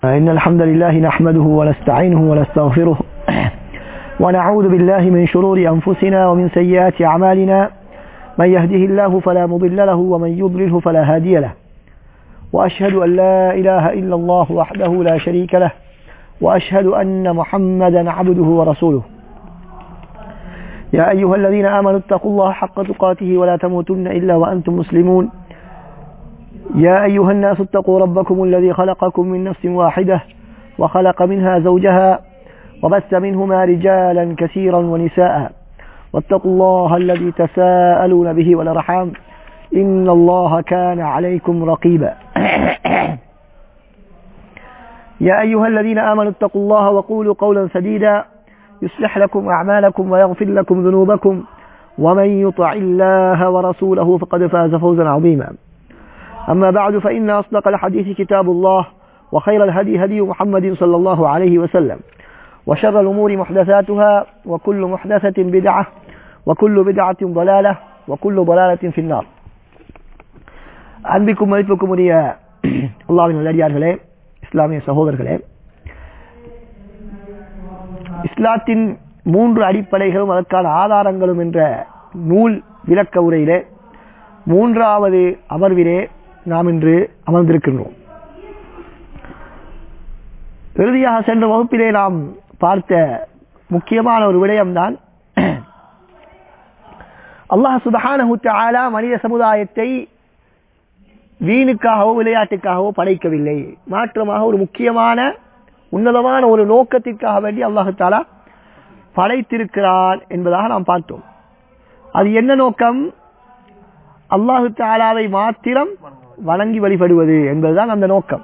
إن الحمد لله نحمده ونستعينه ونستغفره ونعوذ بالله من شرور أنفسنا ومن سيئات أعمالنا من يهده الله فلا مضل له ومن يضلله فلا هادي له وأشهد أن لا إله إلا الله وحده لا شريك له وأشهد أن محمدا عبده ورسوله يا أيها الذين آمنوا اتقوا الله حق تقاته ولا تموتن إلا وأنتم مسلمون يا أيها الناس اتقوا ربكم الذي خلقكم من نفس واحدة وخلق منها زوجها وبث منهما رجالا كثيرا ونساء واتقوا الله الذي تساءلون به والأرحام إن الله كان عليكم رقيبا يا أيها الذين آمنوا اتقوا الله وقولوا قولا سديدا يصلح لكم أعمالكم ويغفر لكم ذنوبكم ومن يطع الله ورسوله فقد فاز فوزا عظيما أما بعد فإن أصدق الحديث كتاب الله وخير الهدي هدي محمد صلى الله عليه وسلم وشر الأمور محدثاتها وكل محدثة بدعة وكل بدعة ضلالة وكل ضلالة في النار அன்பிக்கும் மதிப்புக்கும் உரிய அல்லாவின் நல்லடியார்களே இஸ்லாமிய சகோதரர்களே இஸ்லாத்தின் மூன்று அடிப்படைகளும் அதற்கான ஆதாரங்களும் என்ற நூல் விளக்க உரையிலே மூன்றாவது அமர்விலே நாம் இன்று அமர்ந்திருக்கின்றோம் இறுதியாக சென்ற வகுப்பிலே நாம் பார்த்த முக்கியமான ஒரு விடயம்தான் அல்லாஹ் சுபஹானஹு தஆலா மனித சமுதாயத்தை வீணுக்காகவோ விளையாட்டுக்காகவோ படைக்கவில்லை மாற்றமாக ஒரு முக்கியமான உன்னதமான ஒரு நோக்கத்திற்காக வேண்டி அல்லாஹு தாலா படைத்திருக்கிறான் என்பதாக நாம் பார்த்தோம் அது என்ன நோக்கம் அல்லாஹு தாலாவை மாத்திரம் வணங்கி வழிபடுவது என்பதுதான் அந்த நோக்கம்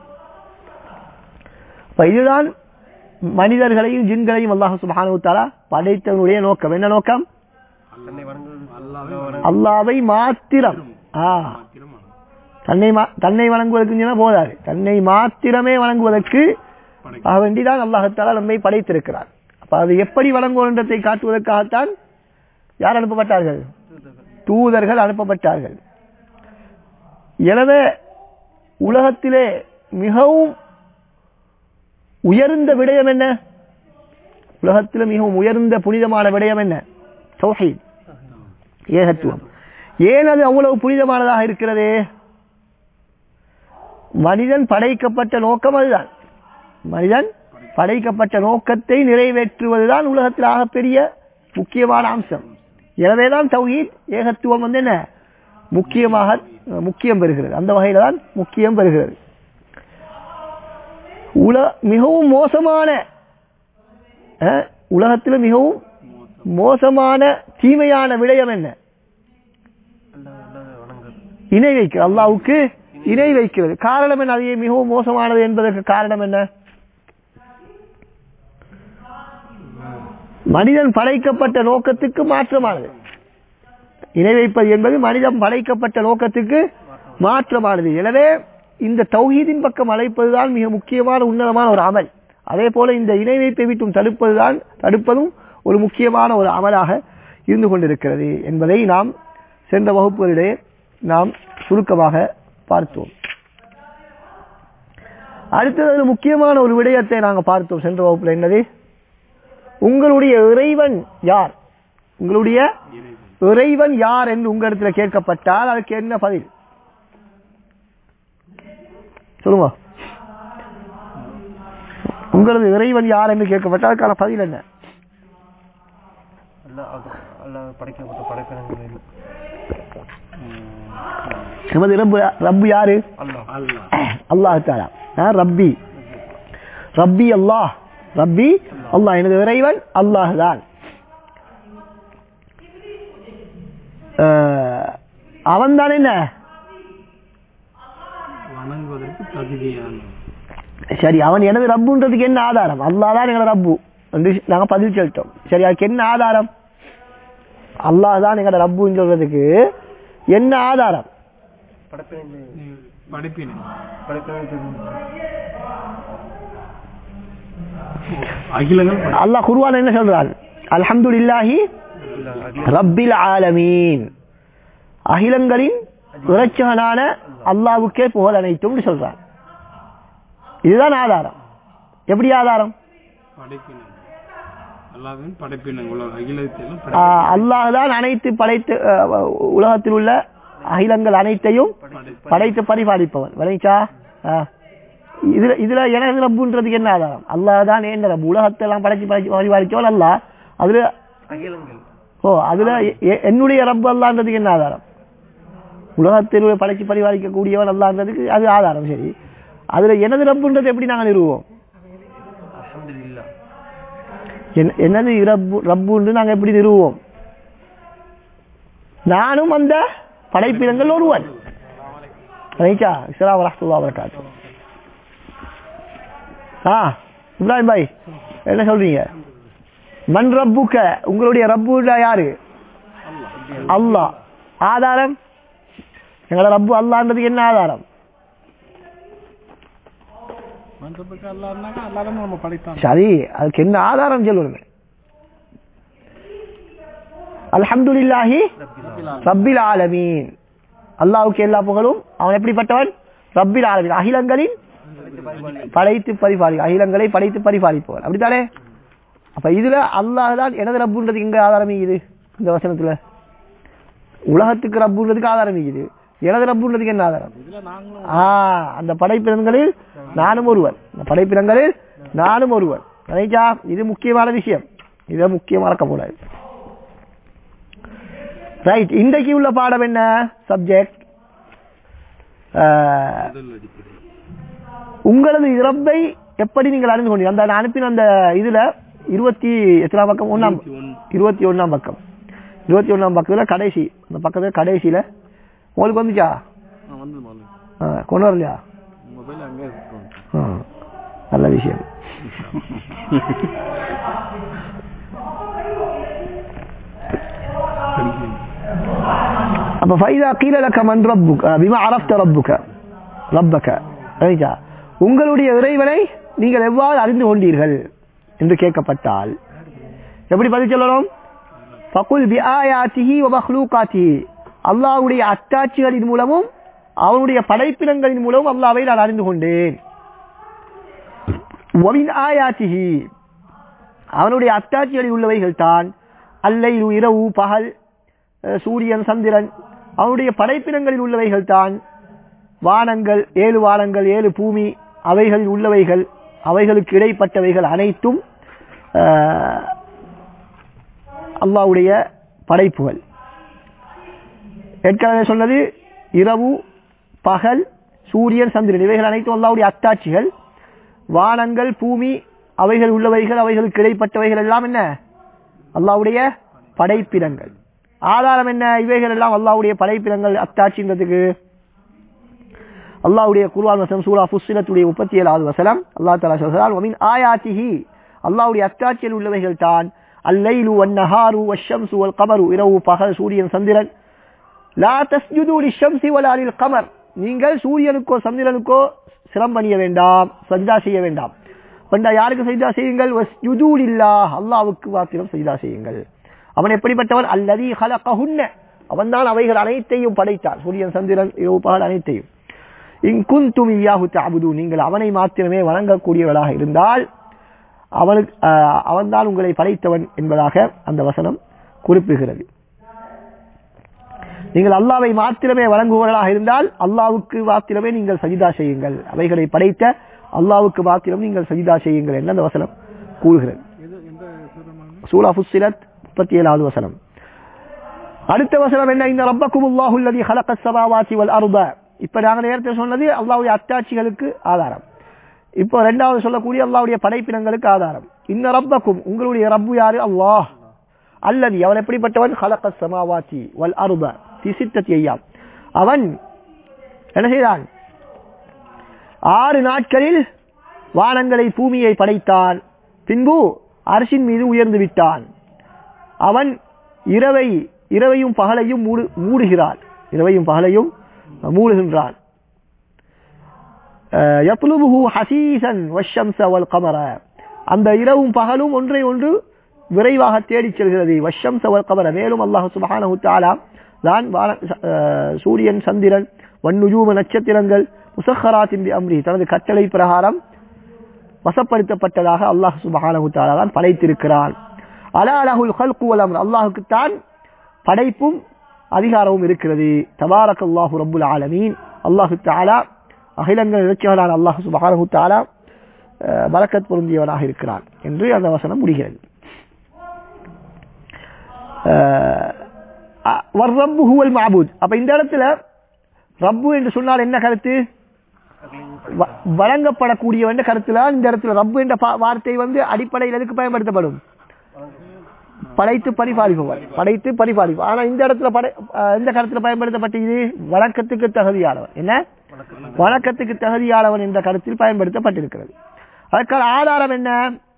இதுதான் மனிதர்களையும் ஜின்களையும் அல்லாஹு சுபானு தாலா படைத்தவனுடைய நோக்கம் என்ன நோக்கம் அல்லாவை மாத்திரம் தன்னை தன்னை வணங்குவதற்கு போதாது தன்னை மாத்திரமே வணங்குவதற்கு வேண்டிதான் அல்லாஹத்தாலா நம்மை படைத்திருக்கிறார் அப்ப அது எப்படி வழங்குவதை காட்டுவதற்காகத்தான் யார் அனுப்பப்பட்டார்கள் தூதர்கள் அனுப்பப்பட்டார்கள் எனவே உலகத்திலே மிகவும் உயர்ந்த விடயம் என்ன உலகத்தில் மிகவும் உயர்ந்த புனிதமான விடயம் என்ன சௌஹீத் ஏகத்துவம் ஏன் அது அவ்வளவு புனிதமானதாக இருக்கிறது மனிதன் படைக்கப்பட்ட நோக்கம் அதுதான் மனிதன் படைக்கப்பட்ட நோக்கத்தை நிறைவேற்றுவதுதான் உலகத்தில் ஆகப்பெரிய முக்கியமான அம்சம் எனவேதான் தௌஹீத் ஏகத்துவம் வந்து என்ன முக்கியமாக முக்கியம் பெறுகிறது அந்த வகையில தான் முக்கியம் பெறுகிறது உல மிகவும் மோசமான உலகத்தில் மிகவும் மோசமான தீமையான விடயம் என்ன இணை வைக்கிறது அல்லாவுக்கு இணை வைக்கிறது காரணம் என்ன அதையே மிகவும் மோசமானது என்பதற்கு காரணம் என்ன மனிதன் படைக்கப்பட்ட நோக்கத்துக்கு மாற்றமானது இணை வைப்பது என்பது மனிதன் படைக்கப்பட்ட நோக்கத்துக்கு மாற்றமானது எனவே இந்த தௌஹீதின் பக்கம் அழைப்பதுதான் மிக முக்கியமான உன்னதமான ஒரு அமல் அதே போல இந்த இணை வைப்பை விட்டும் தடுப்பதுதான் தடுப்பதும் ஒரு முக்கியமான ஒரு அமலாக இருந்து கொண்டிருக்கிறது என்பதை நாம் சென்ற வகுப்புகளிலே நாம் சுருக்கமாக பார்த்தோம் அடுத்தது முக்கியமான ஒரு விடயத்தை நாங்கள் பார்த்தோம் சென்ற வகுப்புல என்னது உங்களுடைய இறைவன் யார் உங்களுடைய இறைவன் யார் என்று உங்களிடத்துல கேட்கப்பட்டால் அதுக்கு என்ன பதில் சொல்லுங்க உங்களது இறைவன் யார் என்று கேட்கப்பட்டால் அதுக்கான பதில் என்ன நமது ரப்பு ரப்பு யாரு அல்லாஹ் தாலா ரப்பி ரப்பி அல்லாஹ் ரப்பி அல்லாஹ் எனது இறைவன் அல்லாஹ் தான் அவன் தான் என்ன சரி அவன் எனது ரப்புன்றதுக்கு என்ன ஆதாரம் அல்லா தான் எங்களோட ரப்பு நாங்க பதில் சொல்லிட்டோம் சரி அதுக்கு என்ன ஆதாரம் அல்லாஹ் தான் எங்களோட ரப்புன்னு சொல்றதுக்கு என்ன ஆதாரம் அல்லாஹ் குருவான் என்ன சொல்றான் அல்ஹம்து இல்லாஹி ரப்பில் ஆலமீன் அகிலங்களின் இறைச்சகனான அல்லாவுக்கே புகழ் அனைத்தும் சொல்றான் இதுதான் ஆதாரம் எப்படி ஆதாரம் படைப்பினங்கள் அல்லாவின் படைப்பினங்கள் அகிலத்திலும் ஆஹ் அல்லாஹ் தான் அனைத்து படைத்து அஹ், உலகத்தில் உள்ள அகிலங்கள் அனைத்தையும் படைத்து பரிபாலிப்பவன் விளைச்சா இதுல இதுல எனது ரப்புன்றதுக்கு என்ன ஆதாரம் அல்லாஹ் தான் ஏன் ரப்பு உலகத்தை எல்லாம் படைச்சு படைச்சு பரிபாலிச்சவன் அல்லாஹ் அதுல ஓ அதுல எ- எ- என்னுடைய ரப்பு அல்லான்றதுக்கு என்ன ஆதாரம் உலகத்தில் படைச்சு பரிபாலிக்கக்கூடியவன் அல்லான்றதுக்கு அது ஆதாரம் சரி அதுல எனது ரப்புன்றது எப்படி நாங்க நிறுவோம் என்- என்னது ரப்பு ரப்புன்னு நாங்க எப்படி நிறுவோம் நானும் அந்த படைப்பினங்கள் ஒருவன் ரைட்டா இஸ்லாம் வரஹ்மத்துல்லாஹி வபரகாத்து ஆ இப்ராஹிம் பாய் என்ன சொல்றீங்க மன் ரப்புக்க உங்களுடைய ரப்புல யாரு அல்லாஹ் ஆதாரம் எங்களோட ரப்பு அல்லான்றதுக்கு என்ன ஆதாரம் மன்றத்துக்கு அல்லாருனாக்கா அல்லாதான் நம்ம படைத்தான் சரி அதுக்கு என்ன ஆதாரம் சொல்லணுமே அல்ஹம்துலில்லாஹி ரப்பில் ஆலமீன் அல்லாஹ்வுக்கு எல்லா புகழும் அவன் எப்படிப்பட்டவன் ரப்பில் ஆலமீன் அகிலங்களின் படைத்து பரிபாலி அகிலங்களை படைத்து பரிபாலிப்பவன் அப்படித்தானே அப்ப இதுல அல்லாஹ் தான் எனது ரப்புன்றது எங்க ஆதாரம் இது இந்த வசனத்துல உலகத்துக்கு ரப்புன்றதுக்கு ஆதாரம் இது எனது ரப்புன்றதுக்கு என்ன ஆதாரம் இதுல நாங்களும் ஆ அந்த படைப்பினங்களில் நானும் ஒருவன் அந்த படைப்பினங்களில் நானும் ஒருவன் ரைட்டா இது முக்கியமான விஷயம் இதை முக்கியம் மறக்கக்கூடாது ரைட் இன்றைக்கு உள்ள பாடம் என்ன சப்ஜெக்ட் முதல் அடிப்படை உங்களது இறப்பை எப்படி நீங்கள் அறிந்து கொண்டீங்க அந்த நான் அனுப்பின அந்த இதுல இருபத்தி எத்தனாம் பக்கம் ஒண்ணாம் ஒன்று இருபத்தி ஒண்ணாம் பக்கம் இருபத்தி ஒண்ணாம் பக்கத்துல கடைசி அந்த பக்கத்துல கடைசியில உங்களுக்கு வந்துச்சா வந்து முதல்ல ஆ, கொண்டு வரலையா மொபைல் அங்கே இருக்கும் ஆ, நல்ல விஷயம் அப்ப ஃபைதா கீழ லக்க மன் ரப்புக பிமா அரஃப்த ரப்புக ரப்பக ரைட்டா உங்களுடைய இறைவனை நீங்கள் எவ்வாறு அறிந்து கொண்டீர்கள் என்று கேட்கப்பட்டால் எப்படி பதில் சொல்லணும் ஃபகுல் பி ஆயாத்திஹி வ மக்லூகாத்திஹி அல்லாஹ்வுடைய அத்தாட்சிகளின் மூலமும் அவனுடைய படைப்பினங்களின் மூலமும் அல்லாஹ்வை நான் அறிந்து கொண்டேன் வமின் ஆயாத்திஹி அவனுடைய அத்தாட்சிகளில் உள்ளவைகள் தான் அல்லைலு இரவு பகல் அஹ், சூரியன் சந்திரன் அவனுடைய படைப்பினங்களில் உள்ளவைகள் தான் வானங்கள் ஏழு வானங்கள் ஏழு பூமி அவைகளில் உள்ளவைகள் அவைகளுக்கு இடைப்பட்டவைகள் அனைத்தும் அஹ், அல்லாஹ்வுடைய படைப்புகள் ஏற்கனவே சொன்னது இரவு பகல் சூரியன் சந்திரன் இவைகள் அனைத்தும் அல்லாஹ்வுடைய அத்தாட்சிகள் வானங்கள் பூமி அவைகள் உள்ளவைகள் அவைகளுக்கு இடைப்பட்டவைகள் எல்லாம் என்ன அல்லாஹ்வுடைய படைப்பினங்கள் ஆதாரம் என்ன இவைகள் எல்லாம் அல்லாஹ்வுடைய படைப்பினங்கள் அத்தாட்சின்றதுக்கு அல்லாஹ்வுடைய குர்ஆன் வசனம் சூரா ஃபுஸ்ஸிலத்துடைய 37வது வசனம் அல்லாஹ் தஆலா சொல்கிறார் வமின் ஆயாத்திஹி அல்லாஹ்வுடைய அத்தாட்சியில் உள்ளவைகள் தான் அல்லைலு வன்னஹாரு வஷ்ஷம்சு வல் கமரு இரவு பகல் சூரியன் சந்திரன் லா தஸ்ஜுது லிஷம்சி வலா லில் கமர் நீங்கள் சூரியனுக்கோ சந்திரனுக்கோ சிரம் பணிய வேண்டாம் சஜ்தா செய்ய வேண்டாம் பண்டா யாருக்கு சஜ்தா செய்யுங்கள் வஸ்ஜுது லில்லாஹ் அல்லாஹ்வுக்கு மாத்திரம் சஜ்தா செய்யுங்கள் அவன் எப்படிப்பட்டவன் அல்லதி ஹலகஹுன்ன அவன்தான் அவைகள் அனைத்தையும் படைத்தான் சூரியன் சந்திரன் இரவு பகல் அனைத்தையும் இன் குந்தும் இய்யாஹு தஅபுது நீங்கள் அவனை மாத்திரமே வணங்கக்கூடியவர்களாக இருந்தால் அவனுக்கு ஆஹ், அவன்தான் உங்களை படைத்தவன் என்பதாக அந்த வசனம் குறிப்பிடுகிறது நீங்கள் அல்லாவை மாத்திரமே வழங்குபவர்களாக இருந்தால் அல்லாவுக்கு மாத்திரமே நீங்கள் சஜிதா செய்யுங்கள் அவைகளை படைத்த அல்லாவுக்கு மாத்திரம் நீங்கள் சஜிதா செய்யுங்கள் என்று அந்த வசனம் கூறுகிறது எது எந்த சூரமான சூலா ஃபுஸ்ஸிலத் முப்பத்தி ஏழாவது வசனம் அடுத்த வசனம் என்ன இந்த ரப்பக்கும் அல்லாஹுல்லதி ஹலக சமாவாசி வல் அருப இப்ப நாங்க நேரத்தை சொன்னது அல்லாஹ்வுடைய அத்தாட்சிகளுக்கு ஆதாரம் இப்போ ரெண்டாவது சொல்லக்கூடிய அல்லாஹ்வுடைய படைப்பினங்களுக்கு ஆதாரம் இன்ன ரப்பக்கும் உங்களுடைய ரப்பு யாரு அல்லாஹ் அல்லது அவன் எப்படிப்பட்டவன் ஹலக சமாவாசி வல் அருப திசித்தத்தி ஐயாம் அவன் என்ன செய்தான் ஆறு நாட்களில் வானங்களை பூமியை படைத்தான் பின்பு அரசின் மீது உயர்ந்து விட்டான் அவன் இரவை இரவையும் பகலையும் மூடு மூடுகிறான் இரவையும் பகலையும் மூடுகின்றான் அஹ், யத்லுபுஹு ஹசீசன் வஷ்ஷம்ஸ வல் கமர அந்த இரவும் பகலும் ஒன்றை ஒன்று விரைவாக தேடிச் செல்கிறது வஷ்ஷம்ஸ வல் கமர மேலும் அல்லாஹ் சுப்ஹானஹு தஆலா தான் வான- அஹ், சூரியன் சந்திரன் வன்னுஜூம நட்சத்திரங்கள் முசஹராத்தின் பி அம்ரி தனது கட்டளை பிரகாரம் வசப்படுத்தப்பட்டதாக அல்லாஹ் சுபஹானஹு தஆலா தான் படைத்திருக்கிறான் அலா அலஹுல் ஹல்கு வல் அம்ர் அல்லாஹுக்கு தான் படைப்பும் அதிகாரமும் இருக்கிறது தபாரக்கல்லாஹு ரப்புல் ஆலமீன் அல்லாஹு தஆலா அகிலங்கள் இறைச்சிகளான அல்லாஹ் சுபஹானஹு தஆலா அஹ், பரக்கத் பொருந்தியவனாக இருக்கிறான் என்று அந்த வசனம் முடிகிறது அஹ், அ- வர்ரப்பு ஹுவல் மாபூத் அப்ப இந்த இடத்துல ரப்பு என்று சொன்னால் என்ன கருத்து வ- வழங்கப்படக்கூடியவன் கருத்துல இந்த இடத்துல ரப்பு என்ற பா- வார்த்தை வந்து அடிப்படையில் எதுக்கு பயன்படுத்தப்படும் படைத்து பரிபாலிப்பவன் படைத்து பரிபாலிப்பவன் ஆனா இந்த இடத்துல படை அஹ், இந்த கருத்துல பயன்படுத்தப்பட்டது வழக்கத்துக்கு தகுதியானவன் என்ன வழக்கத்துக்கு தகுதியானவன் என்ற கருத்தில் பயன்படுத்தப்பட்டிருக்கிறது அதற்கான ஆதாரம் என்ன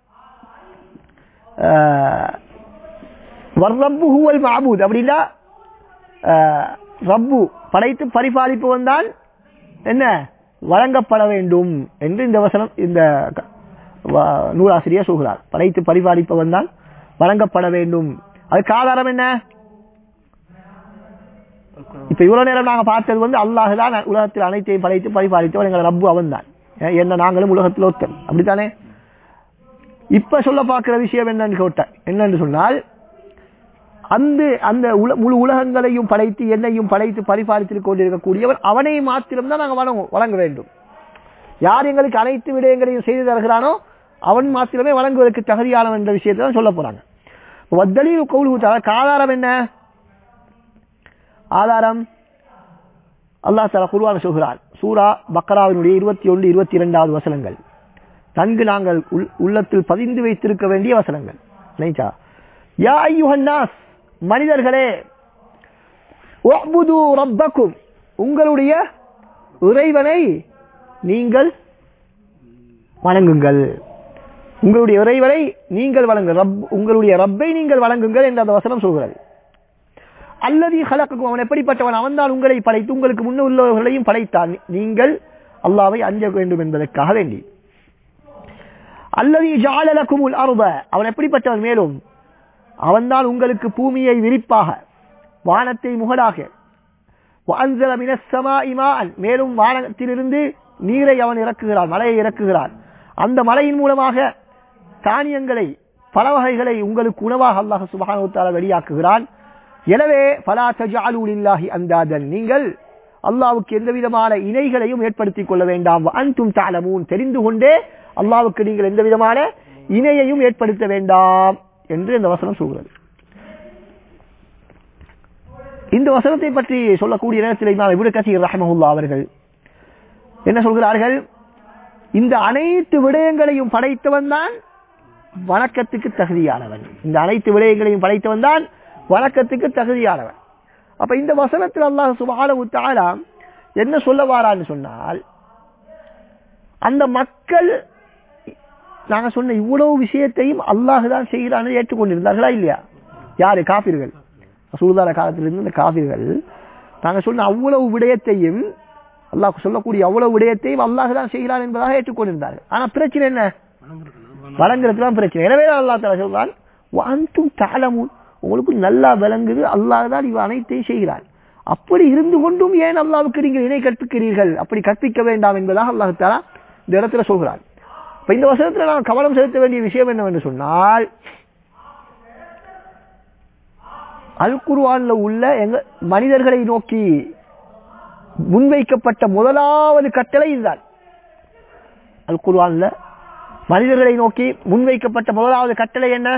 அஹ், வர்ரப்பு ஹுவல் மாபூத் அப்படின்னா அஹ், ரப்பு படைத்து பரிபாலிப்பவன் தான் என்ன வழங்கப்பட வேண்டும் என்று இந்த வசனம் இந்த க- வ- நூலாசிரியர் சொல்கிறார் படைத்து பரிபாலிப்பவன் தான் வழங்கப்பட வேண்டும் அதுக்கு ஆதாரம் என்ன இப்ப இவ்வளவு நேரம் நாங்க பார்த்தது வந்து அல்லாஹ் தான் உலகத்தில் அனைத்தையும் படைத்து பரிபாலித்தவன் எங்கள் ரப்பு அவன் தான் என்ன நாங்களும் உலகத்தில் ஒத்தன் அப்படித்தானே இப்ப சொல்ல பார்க்கிற விஷயம் என்னன்னு கேட்ட என்னன்னு சொன்னால் அந்த அந்த உல- முழு உலகங்களையும் படைத்து என்னையும் படைத்து பரிபாலித்துக் கொண்டிருக்கக்கூடியவர் அவனை மாத்திரம்தான் நாங்கள் வணங்க வழங்க வேண்டும் யார் எங்களுக்கு அனைத்து விடயங்களையும் செய்து தருகிறானோ அவன் மாத்திரமே வழங்குவதற்கு தகுதியானவன் என்ற விஷயத்தை தான் சொல்ல போறாங்க வத்தலீல் கவுல் ஆதாரம் என்ன ஆதாரம் அல்லாஹ் தலா குருவான சொல்கிறார் சூரா பக்கராவினுடைய இருபத்தி ஒன்று இருபத்தி இரண்டாவது வசனங்கள் நன்கு நாங்கள் உள்- உள்ளத்தில் பதிந்து வைத்திருக்க வேண்டிய வசனங்கள் நினைச்சா யா ஐயுஹன்னாஸ் மனிதர்களே உஅ்புது ரப்பக்கும் உங்களுடைய இறைவனை நீங்கள் வணங்குங்கள் உங்களுடைய இறைவனை நீங்கள் வணங்குங்கள் ரப் உங்களுடைய ரப்பை நீங்கள் வணங்குங்கள் என்று அந்த வசனம் சொல்கிறது அல்லது ஹலக்கும் அவன் எப்படிப்பட்டவன் அவன்தான் உங்களை படைத்து உங்களுக்கு முன்ன உள்ளவர்களையும் படைத்தான் நீங்கள் அல்லாவை அஞ்ச வேண்டும் என்பதற்காக வேண்டி அல்லது ஜாலலக்கும் அருப அவன் எப்படிப்பட்டவன் மேலும் அவன்தான் உங்களுக்கு பூமியை விரிப்பாக வானத்தை முகடாக وَأَنزَلَ مِنَ السَّمَاءِ مَاءً மேலும் வானத்திலிருந்து நீரை அவன் இறக்குகிறான் மலையை இறக்குகிறான் அந்த மலையின் மூலமாக தானியங்களை பல வகைகளை உங்களுக்கு உணவாக அல்லாஹ் சுப்ஹானஹு வ தஆலா வெளியாக்குகிறான் எனவே ஃபலா தஜஅலு லில்லாஹி அந்தாதன் நீங்கள் அல்லாஹ்வுக்கு எந்த விதமான இணைகளையும் ஏற்படுத்திக் கொள்ள வேண்டாம் அன்தும் தஅலமூன் தெரிந்து கொண்டே அல்லாஹ்வுக்கு நீங்கள் எந்த விதமான இணையையும் ஏற்படுத்த வேண்டாம் என்று இந்த வசனம் சொல்கிறது இந்த வசனத்தை பற்றி சொல்லக்கூடிய நேரத்தில் இமாம் இப்னு கசீர் ரஹ்மஹுல்லா அவர்கள் என்ன சொல்கிறார்கள் இந்த அனைத்து விடயங்களையும் படைத்தவன் தான் வணக்கத்துக்கு தகுதியானவன் இந்த அனைத்து விடயங்களையும் படைத்தவன் தான் வணக்கத்துக்கு தகுதியானவன் அப்ப இந்த வசனத்தில் அல்லாஹ் சுப்ஹானஹு வ தஆலா என்ன சொல்ல வாரான்னு சொன்னால் அந்த மக்கள் நாங்க சொன்ன இவ்வளவு விஷயத்தையும் அல்லாஹ் தான் செய்கிறான்னு ஏற்றுக்கொண்டிருந்தார்களா இல்லையா யாரு காபிர்கள் ரசூலுல்லாஹ் காலத்திலிருந்து இந்த காபிர்கள் நாங்க சொன்ன அவ்வளவு விடயத்தையும் அல்லாஹ் சொல்லக்கூடிய அவ்வளவு விடயத்தையும் அல்லாஹ் தான் செய்கிறான் என்பதாக ஏற்றுக்கொண்டிருந்தார்கள் ஆனா பிரச்சனை என்ன வழங்குறதுக்கு தான் பிரச்சனை எனவே அல்லாஹ் தஆலா சொல்றான் வாந்தும் தாளமும் உங்களுக்கு நல்லா விளங்குது அல்லாஹ் தான் இவ அனைத்தையும் செய்கிறான் அப்படி இருந்து கொண்டும் ஏன் அல்லாவுக்கு நீங்கள் இணை கற்பிக்கிறீர்கள் அப்படி கற்பிக்க வேண்டாம் என்பதாக அல்லாஹ் தஆலா இந்த இடத்துல சொல்கிறான் இப்ப இந்த வசனத்துல நாம் கவனம் செலுத்த வேண்டிய விஷயம் என்னவென்று சொன்னால் அல் குர்ஆன்ல உள்ள எங்க மனிதர்களை நோக்கி முன்வைக்கப்பட்ட முதலாவது கட்டளை இதுதான் அல் குர்ஆன்ல மனிதர்களை நோக்கி முன்வைக்கப்பட்ட முதலாவது கட்டளை என்ன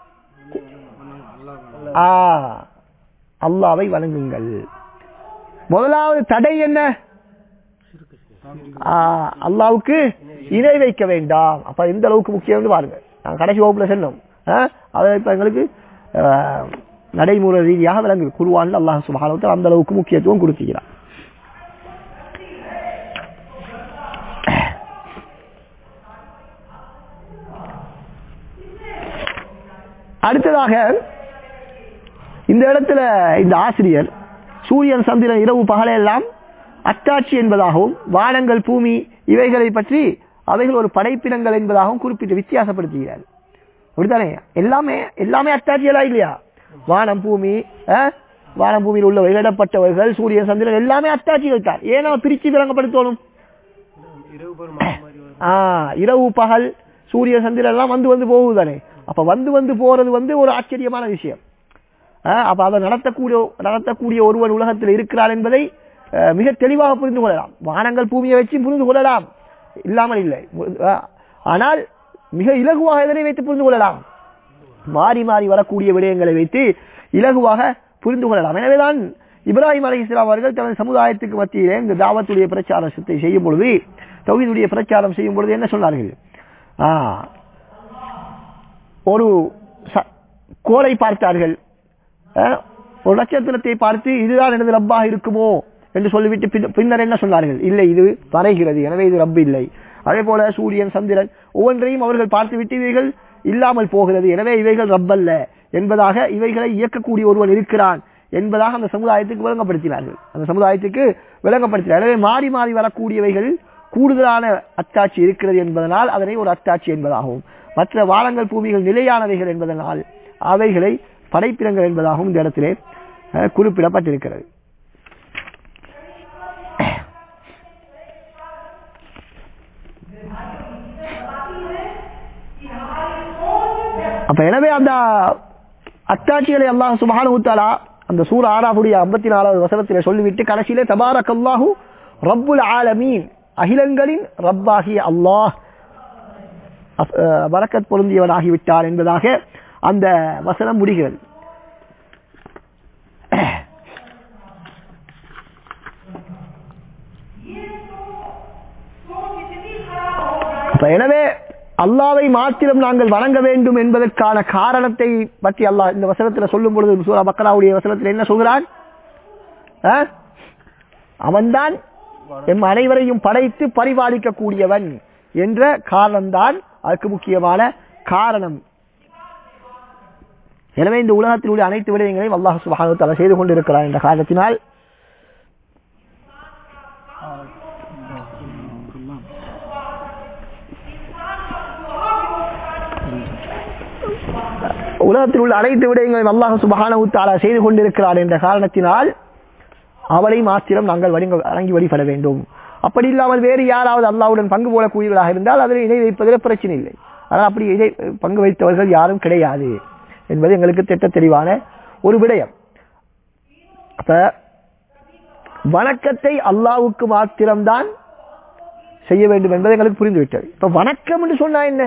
ஆ அல்லாவை வணங்குங்கள் முதலாவது தடை என்ன ஆ, அல்லாவுக்கு இணை வைக்க வேண்டாம் அப்ப எந்த அளவுக்கு முக்கியம்னு பாருங்க நான் கடைசி வகுப்புல சொன்னோம் ஆ, அதை இப்ப எங்களுக்கு ஆ, நடைமுறை ரீதியாக விளங்குது குருவான்ல அல்லாஹ் சுப்ஹானஹு வ தஆலா அந்த அளவுக்கு முக்கியத்துவம் கொடுத்துக்கிறான் அடுத்ததாக இந்த இடத்துல இந்த ஆசிரியர் சூரியன் சந்திரன் இரவு பகலெல்லாம் அத்தாட்சி என்பதாகவும் வானங்கள் பூமி இவைகளை பற்றி அவைகள் ஒரு படைப்பினங்கள் என்பதாகவும் குறிப்பிட்டு வித்தியாசப்படுத்துகிறார் அப்படித்தானே எல்லாமே எல்லாமே அத்தாட்சிகளா இல்லையா வானம் பூமி அஹ், வானம் பூமியில் உள்ள இடப்பட்டவர்கள் சூரியன் சந்திரன் எல்லாமே அத்தாட்சிகள் தான் ஏன் நம்ம பிரிச்சு விளங்கப்படுத்தணும் இரவு பெரும் மழை மாதிரி வரும் ஆ, இரவு பகல் சூரிய சந்திரன் எல்லாம் வந்து வந்து போகுதானே அப்ப வந்து வந்து போறது வந்து ஒரு ஆச்சரியமான விஷயம் ஆ, அப்ப அதை நடத்தக்கூடிய நடத்தக்கூடிய ஒருவன் உலகத்தில் இருக்கிறார் என்பதை அஹ், மிக தெளிவாக புரிந்து கொள்ளலாம் வானங்கள் பூமியை வச்சு புரிந்து கொள்ளலாம் இல்லாமல் இல்லை ஆ, ஆனால் மிக இலகுவாக எதனை வைத்து புரிந்து கொள்ளலாம் மாறி மாறி வரக்கூடிய விடயங்களை வைத்து இலகுவாக புரிந்து கொள்ளலாம் எனவேதான் இப்ராஹிம் அலி இஸ்லாம் அவர்கள் தனது சமுதாயத்துக்கு மத்தியிலே இந்த தாவத்துடைய பிரச்சாரத்தை செய்யும் பொழுது தௌஹீதுடைய பிரச்சாரம் செய்யும் பொழுது என்ன சொன்னார்கள் ஆ, ஒரு ச- கோலை பார்த்தார்கள் அஹ், ஒரு நட்சத்திரத்தை பார்த்து இதுதான் எனது ரப்பாக இருக்குமோ என்று சொல்லிவிட்டு பின்ன- பின்னர் என்ன சொன்னார்கள் இல்லை இது மறைகிறது எனவே இது ரப்பு இல்லை அதே போல சூரியன் சந்திரன் ஒவ்வொன்றையும் அவர்கள் பார்த்துவிட்டு இவைகள் இல்லாமல் போகிறது எனவே இவைகள் ரப்பல்ல என்பதாக இவைகளை இயக்கக்கூடிய ஒருவன் இருக்கிறான் என்பதாக அந்த சமுதாயத்துக்கு விளங்கப்படுத்தினார்கள் அந்த சமுதாயத்துக்கு விளங்கப்படுத்தினார் எனவே மாறி மாறி வரக்கூடியவைகள் கூடுதலான அத்தாட்சி இருக்கிறது என்பதனால் அதனை ஒரு அத்தாட்சி என்பதாகவும் மற்ற வானங்கள் பூமிகள் நிலையானவைகள் என்பதனால் அவைகளை படைப்பினங்கள் என்பதாகவும் இந்த இடத்திலே அஹ், குறிப்பிடப்பட்டிருக்கிறது அப்ப எனவே அந்த அத்தாட்சிகளை அல்லாஹ் சுப்ஹானஹு தஆலா அந்த சூரா ஆறாவுடைய ஐம்பத்தி நாலாவது வசனத்திலே சொல்லிவிட்டு கடைசியிலே தபாரக் அல்லாஹு ரப்புல் ஆலமீன் அகிலங்களின் ரப்பாகிய அல்லாஹ் அஸ்- அஹ் பரக்கத் பொருந்தியவனாகிவிட்டார் என்பதாக அந்த வசனம் முடிகிறது அப்ப எனவே அல்லாவை மாத்திரம் நாங்கள் வணங்க வேண்டும் என்பதற்கான காரணத்தை பற்றி அல்லாஹ் இந்த வசனத்தில் சொல்லும் பொழுது சூரா பக்கராவுடைய வசனத்தில் என்ன சொல்கிறான் ஆ? அவன்தான் எம் அனைவரையும் படைத்து பரிபாலிக்க கூடியவன் என்ற காரணம்தான் அதுக்கு முக்கியமான காரணம் எனவே இந்த உலகத்தில் உள்ள அனைத்து விடயங்களையும் அல்லாஹ் சுப்ஹானஹு வ தஆலா செய்து கொண்டிருக்கிறார் என்ற காரணத்தினால் உலகத்தில் உள்ள அனைத்து விடயங்களையும் அல்லாஹ் சுபஹானஹு தஆலா செய்து கொண்டிருக்கிறார் என்ற காரணத்தினால் அவளை மாத்திரம் நாங்கள் வணங்க வணங்கி வழிபட வேண்டும் அப்படி இல்லாமல் வேறு யாராவது அல்லாஹ்வுடன் பங்கு போடக்கூடியவர்களாக இருந்தால் அதில் இணை வைப்பதில் பிரச்சனை இல்லை ஆனால் அப்படி இணை பங்கு வைத்தவர்கள் யாரும் கிடையாது என்பது எங்களுக்கு திட்ட தெளிவான ஒரு விடயம் அப்ப வணக்கத்தை அல்லாஹ்வுக்கு மாத்திரம்தான் செய்ய வேண்டும் என்பது எங்களுக்கு புரிந்துவிட்டது இப்ப வணக்கம் என்று சொன்னா என்ன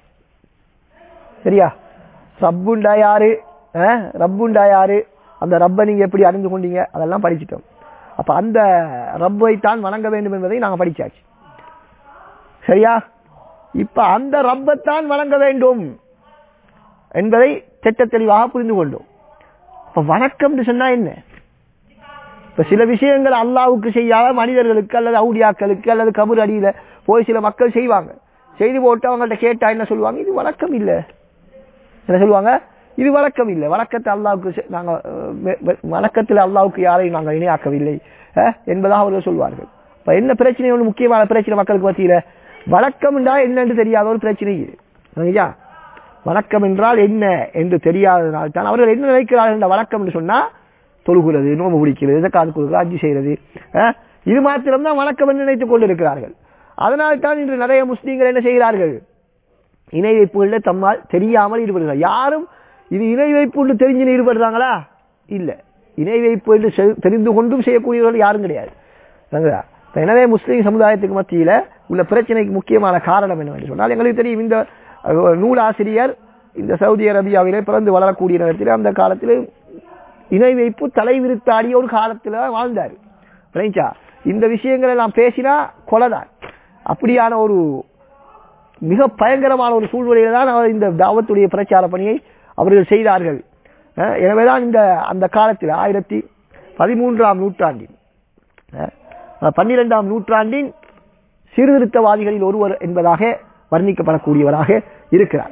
சரியா ரப்புண்டா யாரு அஹ், ரப்புண்டா யாரு அந்த ரப்பை நீங்க எப்படி அறிந்து கொண்டீங்க அதெல்லாம் படிச்சிட்டோம் அப்ப அந்த ரப்பை தான் வணங்க வேண்டும் என்பதை நாங்க படிச்சாச்சு சரியா இப்ப அந்த ரப்பைத்தான் வணங்க வேண்டும் என்பதை திட்ட தெளிவாக புரிந்து கொண்டோம் இப்ப வணக்கம் சொன்னா என்ன இப்ப சில விஷயங்கள் அல்லாவுக்கு செய்யாத மனிதர்களுக்கு அல்லது அவுடியாக்களுக்கு அல்லது கபர் அடியில போய் சில மக்கள் செய்வாங்க செய்து போட்டு அவங்கள்ட்ட கேட்டா என்ன சொல்லுவாங்க இது வணக்கம் இல்ல என்ன சொல்லுவாங்க இது வழக்கம் இல்லை வழக்கத்தை அல்லாவுக்கு செ- நாங்க அஹ், வெ- வெ- வணக்கத்தில் அல்லாவுக்கு யாரையும் நாங்கள் இணையாக்கவில்லை அஹ், என்பதாக அவர்கள் சொல்வார்கள் இப்ப என்ன பிரச்சனை ஒன்று முக்கியமான பிரச்சனை மக்களுக்கு மத்தியில வழக்கம் என்றால் என்னன்னு தெரியாத ஒரு பிரச்சனை இது சரிங்களா? வணக்கம் என்றால் என்ன என்று தெரியாததனால் தான் அவர்கள் என்ன நினைக்கிறார்கள் என்ற வழக்கம் என்று சொன்னா தொழுகிறது நோம்பு பிடிக்கிறது ஜக்காத்து கொடுக்கிறது அஜி செய்கிறது அஹ், இது மாத்திரம்தான் வணக்கம் என்று நினைத்துக் கொண்டிருக்கிறார்கள் அதனால் தான் இன்று நிறைய முஸ்லீம்கள் என்ன செய்கிறார்கள் இணை வைப்புகளில் தம்மால் தெரியாமல் ஈடுபடுகிறார் யாரும் இது இணை வைப்பு என்று தெரிஞ்சு ஈடுபடுறாங்களா இல்ல இணை வைப்பு என்று செ- தெரிந்து கொண்டும் செய்யக்கூடியவர்கள் யாரும் கிடையாது சரிங்களா? இப்ப எனவே முஸ்லீம் சமுதாயத்துக்கு மத்தியில உள்ள பிரச்சனைக்கு முக்கியமான காரணம் என்னவென்று சொன்னால் எங்களுக்கு தெரியும் இந்த அஹ், நூலாசிரியர் இந்த சவுதி அரேபியாவிலே பிறந்து வளரக்கூடிய நேரத்தில் அந்த காலத்தில் இணை வைப்பு தலைவிரித்தாடிய ஒரு காலத்துல வாழ்ந்தார் விளைஞ்சா இந்த விஷயங்களை எல்லாம் பேசினா கொலைதான் அப்படியான ஒரு மிக பயங்கரமான ஒரு சூழ்நிலையில தான் அவர் இந்த தாவத்துடைய பிரச்சார பணியை அவர்கள் செய்தார்கள் அஹ் எனவேதான் இந்த அந்த காலத்தில் ஆயிரத்தி பதிமூன்றாம் நூற்றாண்டில் அஹ் பன்னிரெண்டாம் நூற்றாண்டின் சீர்திருத்தவாதிகளில் ஒருவர் என்பதாக வர்ணிக்கப்படக்கூடியவராக இருக்கிறார்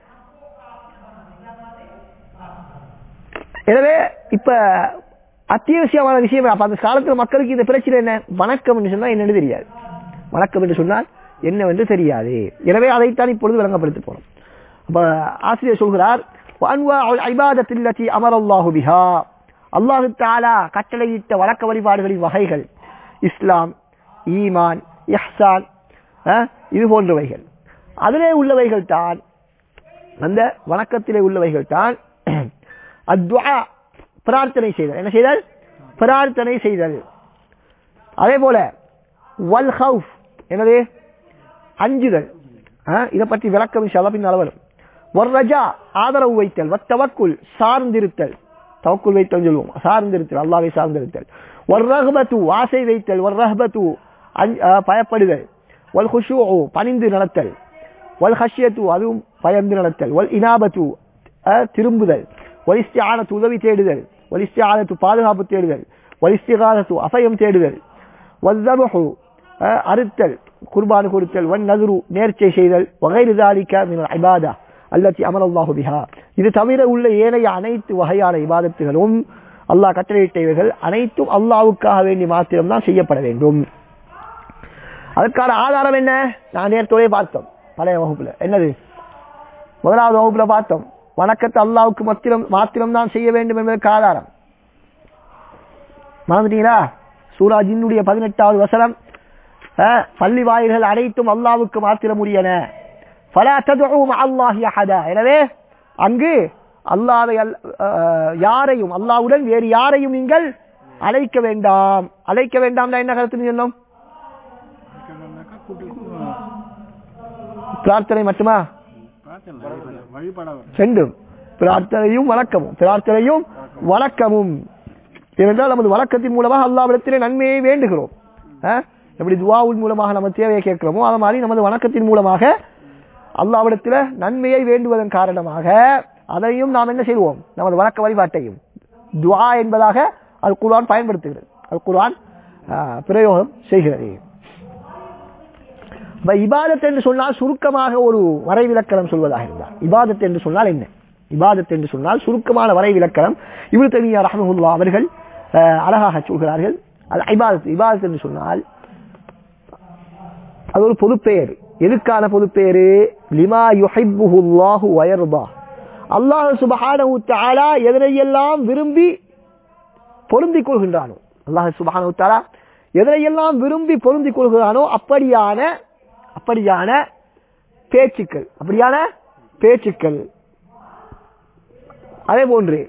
எனவே இப்ப அத்தியாவசியமான விஷயம் அப்ப அந்த காலத்துல மக்களுக்கு இந்த பிரச்சனை என்ன வணக்கம் என்று சொன்னா என்னன்னு தெரியாது வணக்கம் என்று சொன்னால் என்னவென்று தெரியாது எனவே அதைத்தான் இப்பொழுது விளங்கப்படுத்த போறோம் அப்ப ஆசிரியர் சொல்கிறார் وأنواع العبادة التي أمر الله بها அல்லாஹு தாலா கட்டளையிட்ட வழக்க வழிபாடுகளின் வகைகள் இஸ்லாம் ஈமான் இஹ்சான் அஹ், இது போன்றவைகள் அதிலே உள்ளவைகள் தான் அந்த வணக்கத்திலே உள்ளவைகள் தான் அத்வா பிரார்த்தனை செய்தல் என்ன செய்தல் பிரார்த்தனை செய்தல் அதே போல வல் ஹவுஃப் என்னது அஞ்சுதல் இதை பற்றி விளக்கம் இன்ஷால்லா பின்னால் வரும் ஒரு ரஜா ஆதரவு வைத்தல் வத்தவக்குள் சார்ந்திருத்தல் தவக்குள் வைத்தல் சொல்லுவோம் சார்ந்திருத்தல் அல்லாவை சார்ந்திருத்தல் ஒரு ரஹபத்து ஆசை வைத்தல் ஒரு ரஹபத்து பயப்படுதல் வல் ஹுஷு பணிந்து நடத்தல் வல் ஹஷ்யத்து அதுவும் பயந்து நடத்தல் வல் இனாபத்து திரும்புதல் வலிஸ்தியானத்து உதவி தேடுதல் வலிஸ்தியானத்து பாதுகாப்பு தேடுதல் வலிஸ்திகானத்து அபயம் தேடுதல் வல்தபஹு அறுத்தல் குர்பான் கொடுத்தல் வன் நதுரு நேர்ச்சை செய்தல் வகைரு தாலிக்க மின் இபாதா அல்லத்தி அமரல்லாஹு பிஹா இது தவிர உள்ள ஏனைய அனைத்து வகையான இபாதத்துகளும் அல்லாஹ் கட்டளையிட்டவைகள் அனைத்தும் அல்லாவுக்காக வேண்டி மாத்திரம்தான் செய்யப்பட வேண்டும் அதற்கான ஆதாரம் என்ன நான் நேரத்தோடே பார்த்தோம் பழைய வகுப்புல என்னது முதலாவது வகுப்புல பார்த்தோம் வணக்கத்தை அல்லாவுக்கு மாத்திரம் மாத்திரம் தான் செய்ய வேண்டும் என்பதற்கு ஆதாரம் மறந்துட்டீங்களா சூராஜினுடைய பதினெட்டாவது வசனம் பள்ளி வாயில்கள் அனைத்தும் அல்லாவுக்கு மாத்திரம் உரியன எனவே அங்கு அல்லாவை யாரையும் அல்லாவுடன் வேறு யாரையும் நீங்கள் அழைக்க வேண்டாம் அழைக்க வேண்டாம் என்ன கருத்து சொன்னோம் பிரார்த்தனை மட்டுமா ரெண்டும் பிரார்த்தனையும் வணக்கமும் பிரார்த்தனையும் வணக்கமும் ஏனென்றால் நமது வழக்கத்தின் மூலமாக அல்லாவிடத்திலே நன்மையை வேண்டுகிறோம் எப்படி துவாவின் மூலமாக நம்ம தேவையை கேட்கிறோமோ அது மாதிரி நமது வணக்கத்தின் மூலமாக அல்லாவிடத்தில் நன்மையை வேண்டுவதன் காரணமாக அதையும் நாம் என்ன செய்வோம் நமது வழக்க வழிபாட்டையும் துவா என்பதாக அது குர்ஆன் பயன்படுத்துகிறது அது குர்ஆன் பிரயோகம் செய்கிறது இபாதத் என்று சொன்னால் சுருக்கமாக ஒரு வரைவிலக்கணம் சொல்வதாக இருந்தார் இபாதத் என்று சொன்னால் என்ன இபாதத் என்று சொன்னால் சுருக்கமான வரைவிலக்கணம் இவரு தனியா ரஹமுல்லா அவர்கள் அழகாக சொல்கிறார்கள் அது இபாதத் இபாதத் என்று சொன்னால் அது ஒரு பொதுப்பெயர் எதுக்கான பொதுப்பெயரு லிமா யுஹிப்புல்லாஹு வயர்தா அல்லாஹ் சுபஹானஹு தஆலா எதனையெல்லாம் விரும்பி பொருந்திக் கொள்கின்றானோ அல்லாஹ் சுபஹானஹு தஆலா எதனையெல்லாம் விரும்பி பொருந்திக் கொள்கிறானோ அப்படியான அப்படியான பேச்சுக்கள் அப்படியான பேச்சுக்கள் அதே போன்று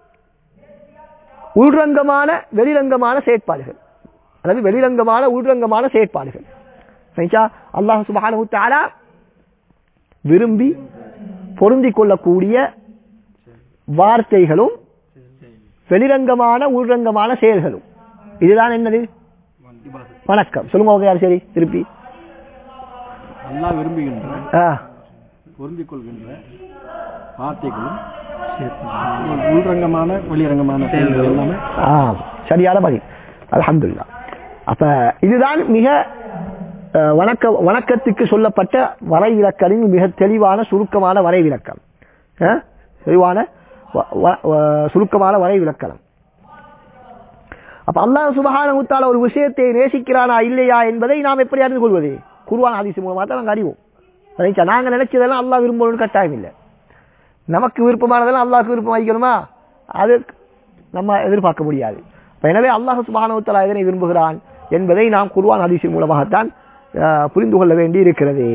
உள்ரங்கமான வெளிரங்கமான செயற்பாடுகள் அதாவது வெளிரங்கமான உள்ரங்கமான செயற்பாடுகள் அல்லாஹ் சுபஹானஹு தஆலா விரும்பி பொருந்திக் கொள்ளக்கூடிய வார்த்தைகளும் வெளிரங்கமான உள்ரங்கமான செயல்களும் இதுதான் என்னது வணக்கம் சொல்லுங்க யார் சரி திருப்பி அல்லா விரும்புகின்ற ஆ, பொருந்திக் கொள்கின்ற வார்த்தைகளும் உள்ரங்கமான வெளிரங்கமான செயல்கள் எல்லாமே ஆ, சரியான பதில் அல்ஹம்துலில்லாஹ் அப்ப இதுதான் மிக அஹ், வணக்க வணக்கத்துக்கு சொல்லப்பட்ட வரைவிலக்கணின் மிக தெளிவான சுருக்கமான வரைவிலக்கம் அஹ், தெளிவான வ- வ- வ- சுருக்கமான வரைவிலக்கணம் அப்ப அல்லாஹ் சுபஹானஹு தஆலா ஒரு விஷயத்தை நேசிக்கிறானா இல்லையா என்பதை நாம் எப்படி அறிந்து கொள்வது குர்ஆன் ஹதீஸ் மூலமா தான் நாங்க அறிவோம் சரிங்களா? நாங்க நினைச்சதெல்லாம் அல்லாஹ் விரும்பணும்னு கட்டாயம் இல்லை நமக்கு விருப்பமானதெல்லாம் அல்லாஹ்க்கு விருப்பம் வைக்கணுமா அது நம்ம எதிர்பார்க்க முடியாது அப்ப எனவே அல்லாஹ் சுப்ஹானஹு வ தஆலா எதனை விரும்புகிறான் என்பதை நாம் குர்ஆன் ஹதீஸின் மூலமாகத்தான் அஹ், புரிந்து கொள்ள வேண்டி இருக்கிறது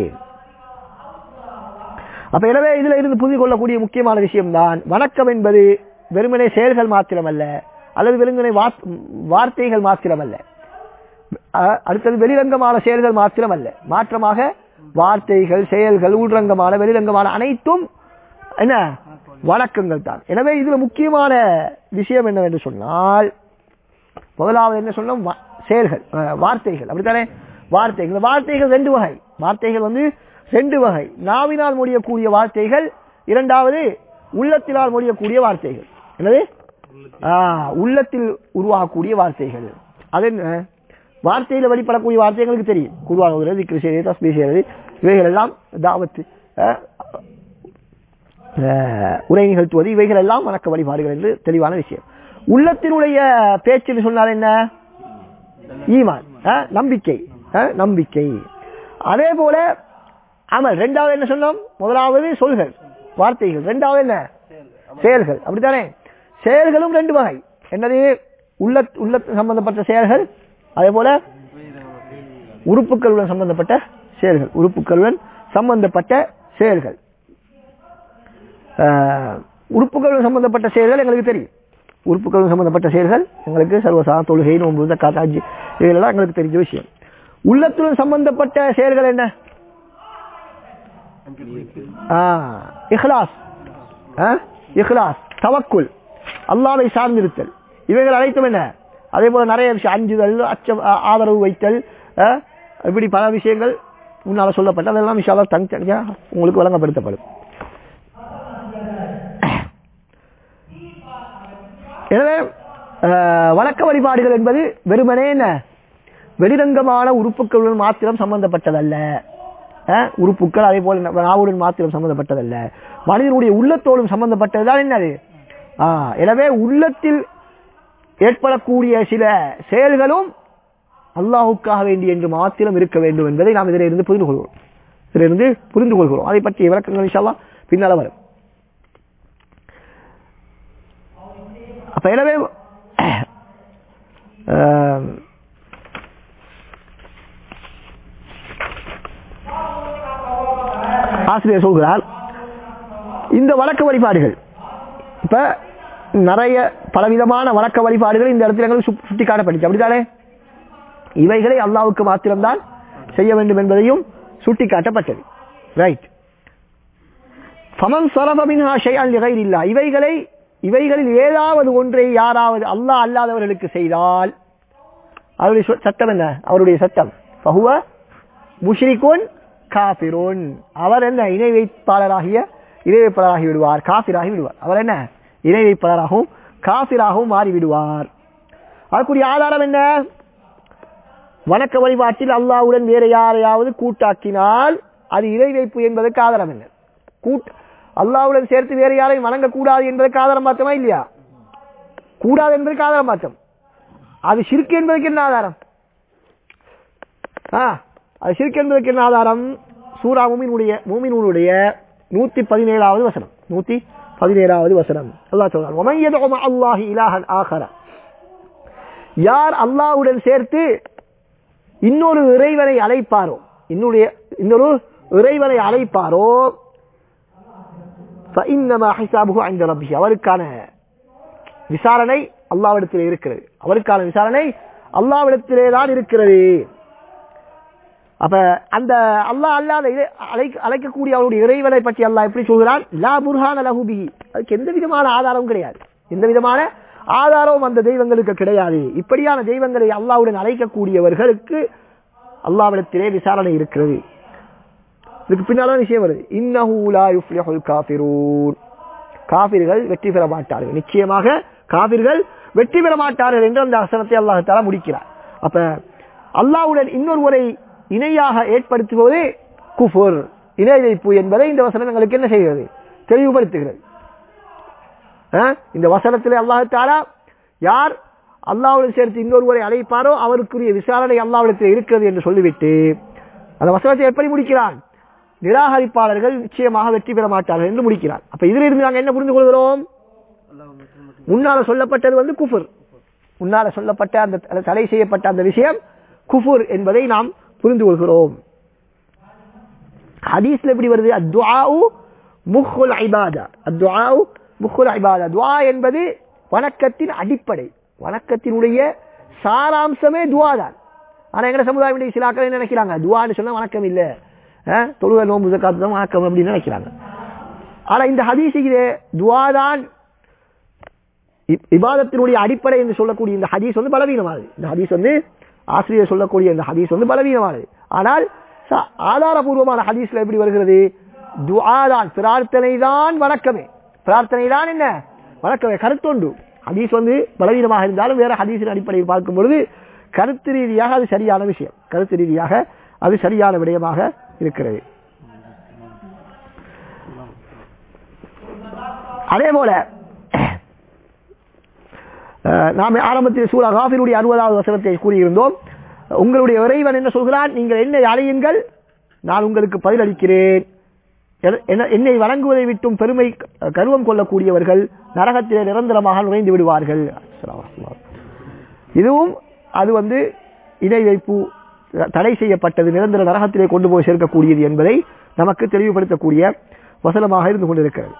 அப்ப எனவே இதுல இருந்து புரிந்து கொள்ளக்கூடிய முக்கியமான விஷயம்தான் வணக்கம் என்பது வெறுமனே செயல்கள் மாத்திரமல்ல அல்லது வெறுமனே வார்த்- வார்த்தைகள் மாத்திரமல்ல அஹ், அடுத்தது வெளிரங்கமான செயல்கள் மாத்திரமல்ல மாற்றமாக வார்த்தைகள் செயல்கள் உள்ரங்கமான வெளிரங்கமான அனைத்தும் என்ன வணக்கங்கள் தான் எனவே இதுல முக்கியமான விஷயம் என்னவென்று சொன்னால் முதலாவது என்ன சொன்னோம் வா- செயல்கள் அஹ், வார்த்தைகள் அப்படித்தானே வார்த்தைகள் இந்த வார்த்தைகள் ரெண்டு வகை வார்த்தைகள் வந்து ரெண்டு வகை நாவினால் முடியக்கூடிய வார்த்தைகள் இரண்டாவது உள்ளத்தினால் முடியக்கூடிய வார்த்தைகள் என்னது ஆ, உள்ளத்தில் உருவாகக்கூடிய வார்த்தைகள் அது என்ன வார்த்தையில வெளிப்படக்கூடிய வார்த்தைகளுக்கு தெரியும் குருவாகுகிறது திக்ரு செய்வது தஸ்மி செய்வது இவைகள் எல்லாம் தாவத்து அஹ், அஹ், உரை நிகழ்த்துவது இவைகள் எல்லாம் வணக்க வழிபாடுகள் என்று தெளிவான விஷயம் உள்ளத்தினுடைய பேச்சுன்னு சொன்னால் என்ன ஈமான் அஹ், நம்பிக்கை அஹ், நம்பிக்கை அதே போல அமல் ரெண்டாவது என்ன சொன்னோம் முதலாவது சொல்கள் வார்த்தைகள் ரெண்டாவது என்ன செயல்கள் அப்படித்தானே செயல்களும் ரெண்டு வகை என்னது உள்ள உள்ள சம்பந்தப்பட்ட செயல்கள் அதே போல உறுப்புகளுடன் சம்பந்தப்பட்ட செயல்கள் உறுப்புகளுடன் சம்பந்தப்பட்ட செயல்கள் ஆஹ், உறுப்புகளுடன் சம்பந்தப்பட்ட செயல்கள் எங்களுக்கு தெரியும் உறுப்புகளுடன் சம்பந்தப்பட்ட செயல்கள் எங்களுக்கு சர்வசாதாரண தொழுகை நோன்பு ஜக்காத் ஹஜ் இதெல்லாம் எங்களுக்கு தெரிஞ்ச விஷயம் உள்ளத்துடன் சம்பந்தப்பட்ட செயல்கள் என்ன ஆஹ், இஹ்லாஸ் ஆஹ், இஹ்லாஸ் தவக்குல் அல்லாவை சார்ந்திருத்தல் இவைகள் அனைத்தும் என்ன அதே போல நிறைய விஷயம் அஞ்சுதல் அச்சம் ஆ- ஆதரவு வைத்தல் ஆஹ், இப்படி பல விஷயங்கள் முன்னால சொல்லப்பட்ட அதெல்லாம் விஷயம் தனித்தனியா உங்களுக்கு வழங்கப்படுத்தப்படும் எனவே ஆஹ், வணக்க வழிபாடுகள் என்பது வெறுமனே என்ன வெளிரங்கமான உறுப்புகளுடன் மாத்திரம் சம்பந்தப்பட்டதல்ல ஆஹ், உறுப்புகள் அதே போல ந- நாவுடன் மாத்திரம் சம்பந்தப்பட்டதல்ல மனிதனுடைய உள்ளத்தோடும் சம்பந்தப்பட்டதுதான் என்னது ஆஹ், எனவே உள்ளத்தில் ஏற்படக்கூடிய சில செயல்களும் அல்லாஹுக்காக வேண்டி என்று மாத்திரம் இருக்க வேண்டும் என்பதை நாம் இதிலிருந்து புரிந்து கொள்கிறோம் இதிலிருந்து புரிந்து கொள்கிறோம் அதை பற்றிய விளக்கங்கள் இன்ஷால்லா பின்னால வரும் அப்ப எனவே ஆம், ஆசிரியர் சொல்கிறார் இந்த வழக்க வழிபாடுகள் இப்ப நிறைய பலவிதமான வழக்க வழிபாடுகள் இந்த இடத்துல எங்களுக்கு சுட்டி- சுட்டி காட்டப்பட்டுச்சு அப்படித்தானே இவைகளை அல்லாவுக்கு மாத்திரம்தான் செய்ய வேண்டும் என்பதையும் சுட்டி காட்டப்பட்டது ரைட் ஃபமன் சரப மின்ஹா ஷைஅன் லிகைரில்லா இவைகளை இவைகளில் ஏதாவது ஒன்றை யாராவது அல்லாஹ் அல்லாதவர்களுக்கு செய்தால் அவருடைய சொ- சட்டம் என்ன அவருடைய சட்டம் ஃபஹுவ முஷ்ரிகுன் காஃபிருன் அவர் என்ன இணை வைப்பாளராகிய இணை வைப்பாளராகி விடுவார் காஃபிராகி விடுவார் அவர் என்ன இணை வைப்பாளராகவும் காஃபிராகவும் மாறி விடுவார் அதற்குரிய ஆதாரம் என்ன வணக்க வழிபாட்டில் அல்லாஹ்வுடன் வேற யாரையாவது கூட்டாக்கினால் அது இறை வைப்பு என்பதற்கு ஆதாரம் என்ன கூட் அல்லாஹ்வுடன் சேர்த்து வேற யாரையும் வணங்கக்கூடாது என்பதற்கு ஆதாரம் பார்த்தோமா இல்லையா கூடாது என்பதற்கு ஆதாரம் பார்த்தோம் அது சிறுக்கு என்பதற்கு என்ன ஆதாரம் ஆ அது சிறுக்கு என்பதற்கு என்ன ஆதாரம் சூரா மூமினுடைய மூமினுடைய நூத்தி பதினேழாவது வசனம் நூத்தி பதினேழாவது வசனம் அல்லாஹ் சொல்றான் "வமன் யதுஉ மஅ அல்லாஹி இலாஹன் ஆகர யார் அல்லாஹ்வுடன் சேர்த்து இன்னொரு இறைவனை அழைப்பாரோ இன்னுடைய இன்னொரு இறைவனை அழைப்பாரோ فإنما حسابه عند ربه அவருக்கான விசாரணை அல்லாவிடத்திலே இருக்கிறது அவருக்கான விசாரணை அல்லாவிடத்திலே தான் இருக்கிறது அப்ப அந்த அல்லாஹ் அல்லாத இறை- அழைக்க- அழைக்கக்கூடிய அவருடைய இறைவனை பற்றி அல்லாஹ் எப்படி சொல்கிறான் லா புர்ஹான லஹு பிஹி அதுக்கு எந்த விதமான ஆதாரமும் கிடையாது எந்த விதமான ஆதாரமும் அந்த தெய்வங்களுக்கு கிடையாது இப்படியான தெய்வங்களை அல்லாஹ்வுடன் அழைக்கக்கூடியவர்களுக்கு அல்லாவிடத்திலே விசாரணை இருக்கிறது இதுக்கு பின்னால விஷயம் வருது இன்னஹு லா யுஃப்லிஹுல் காஃபிரூன் காபிர்கள் வெற்றி பெற மாட்டார்கள் நிச்சயமாக காபிர்கள் வெற்றி பெற மாட்டார்கள் என்று அந்த வசனத்தை அல்லாஹ் தஆலா முடிக்கிறார் அப்ப அல்லாஹ்வுடன் இன்னொருவரை இணையாக ஏற்படுத்துவது குஃபுர் இணை வைப்பு என்பதை இந்த வசனம் எங்களுக்கு என்ன செய்கிறது தெளிவுபடுத்துகிறது ஆ? இந்த வசனத்திலே அல்லாஹ் தாலா யார் அல்லாஹ்வுடன் சேர்த்து இன்னொருவரை அழைப்பாரோ அவருக்குரிய விசாரணை அல்லாஹ்விடத்தில் இருக்கிறது என்று சொல்லிவிட்டு அந்த வசனத்தை எப்படி முடிக்கிறான் நிராகரிப்பாளர்கள் நிச்சயமாக வெற்றி பெற மாட்டார்கள் என்று முடிக்கிறார் அப்ப இதுல இருந்து நாங்க என்ன புரிந்து கொள்கிறோம் முன்னால சொல்லப்பட்டது வந்து குஃபுர் முன்னால சொல்லப்பட்ட அந்த த- தடை செய்யப்பட்ட அந்த விஷயம் குஃபுர் என்பதை நாம் புரிந்து கொள்கிறோம் ஹதீஸ்ல எப்படி வருது அத்வாஉ முஹுல் இபாதா அத்வாஉ முஹுல் இபாதா துஆ என்பது வணக்கத்தின் அடிப்படை வணக்கத்தினுடைய சாராம்சமே துஆ தான் ஆனா எங்க சமுதாயம் இன்னைக்கு சில ஆட்கள் என்ன நினைக்கிறாங்க துஆன்னு சொன்னா வணக்கம் இல்ல அஹ், தொழுகை நோன்பு ஜக்காத்து தான் வணக்கம் அப்படின்னு நினைக்கிறாங்க ஆனா இந்த ஹதீஸிலே துஆ தான் இப்- இபாதத்தினுடைய அடிப்படை என்று சொல்லக்கூடிய இந்த ஹதீஸ் வந்து பலவீனமானது இந்த ஹதீஸ் வந்து ஆசிரியர் சொல்லக்கூடிய இந்த ஹதீஸ் வந்து பலவீனமானது ஆனால் ச- ஆதாரபூர்வமான ஹதீஸ்ல எப்படி வருகிறது துஆ தான் பிரார்த்தனை தான் வணக்கமே பிரார்த்தனை தான் என்ன வணக்கமே கருத்தொண்டு ஹதீஸ் வந்து பலவீனமாக இருந்தாலும் வேற ஹதீஸின் அடிப்படையில் பார்க்கும் பொழுது கருத்து ரீதியாக அது சரியான விஷயம் கருத்து ரீதியாக அது சரியான விடயமாக இருக்கிறது அதே போல அஹ், நாம் ஆரம்பத்தில் சூரா காஃபிருடைய அறுபதாவது வசனத்தை கூறியிருந்தோம் உங்களுடைய இறைவன் என்ன சொல்கிறான் நீங்கள் என்னை அழையுங்கள் நான் உங்களுக்கு பதிலளிக்கிறேன் என- என- என்னை வணங்குவதை விட்டும் பெருமை அஹ், கர்வம் கொள்ளக்கூடியவர்கள் நரகத்திலே நிரந்தரமாக நுழைந்து விடுவார்கள் அஸ்ஸலாமு அலைக்கும். இதுவும் அது வந்து இணை வைப்பு தடை செய்யப்பட்டது நிரந்தர நரகத்திலே கொண்டு போய் சேர்க்கக்கூடியது என்பதை நமக்கு தெளிவுபடுத்தக்கூடிய வசனமாக இருந்து கொண்டிருக்கிறது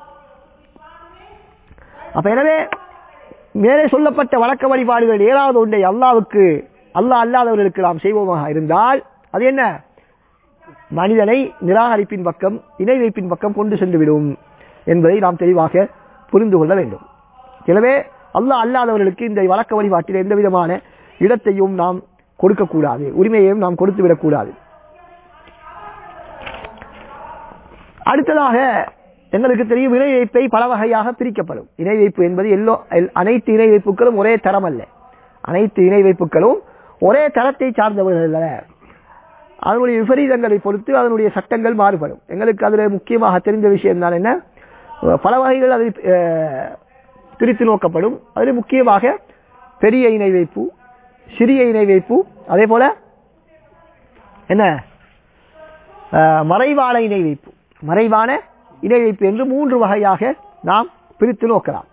அப்ப எனவே மேலே சொல்லப்பட்ட வழக்க வழிபாடுகள் ஏதாவது ஒன்றை அல்லாவுக்கு அல்லாஹ் அல்லாதவர்களுக்கு நாம் செய்வோமாக இருந்தால் அது என்ன மனிதனை நிராகரிப்பின் பக்கம் இணை வைப்பின் பக்கம் கொண்டு சென்றுவிடும் என்பதை நாம் தெளிவாக புரிந்து கொள்ள வேண்டும் எனவே அல்லாஹ் அல்லாதவர்களுக்கு இந்த வழக்க வழிபாட்டில் எந்த விதமான இடத்தையும் நாம் கொடுக்கக்கூடாது உரிமையையும் நாம் கொடுத்து விடக்கூடாது அடுத்ததாக எங்களுக்கு தெரியும் இணை வைப்பை பல வகையாக பிரிக்கப்படும் இணை வைப்பு என்பது எல்லோ எல்- அனைத்து இணை வைப்புகளும் ஒரே தரம் அல்ல அனைத்து இணை வைப்புகளும் ஒரே தரத்தை சார்ந்தவர்கள் அல்ல அதனுடைய விபரீதங்களை பொறுத்து அதனுடைய சட்டங்கள் மாறுபடும் எங்களுக்கு அதில் முக்கியமாக தெரிந்த விஷயம் தான் என்ன பல வகைகள் அதில் அஹ், பிரித்து நோக்கப்படும் அதில் முக்கியமாக பெரிய இணை வைப்பு சிறிய இணை வைப்பு அதே போல என்ன அஹ், மறைவான இணை வைப்பு மறைவான இணை வைப்பு என்று மூன்று வகையாக நாம் பிரித்து நோக்கலாம்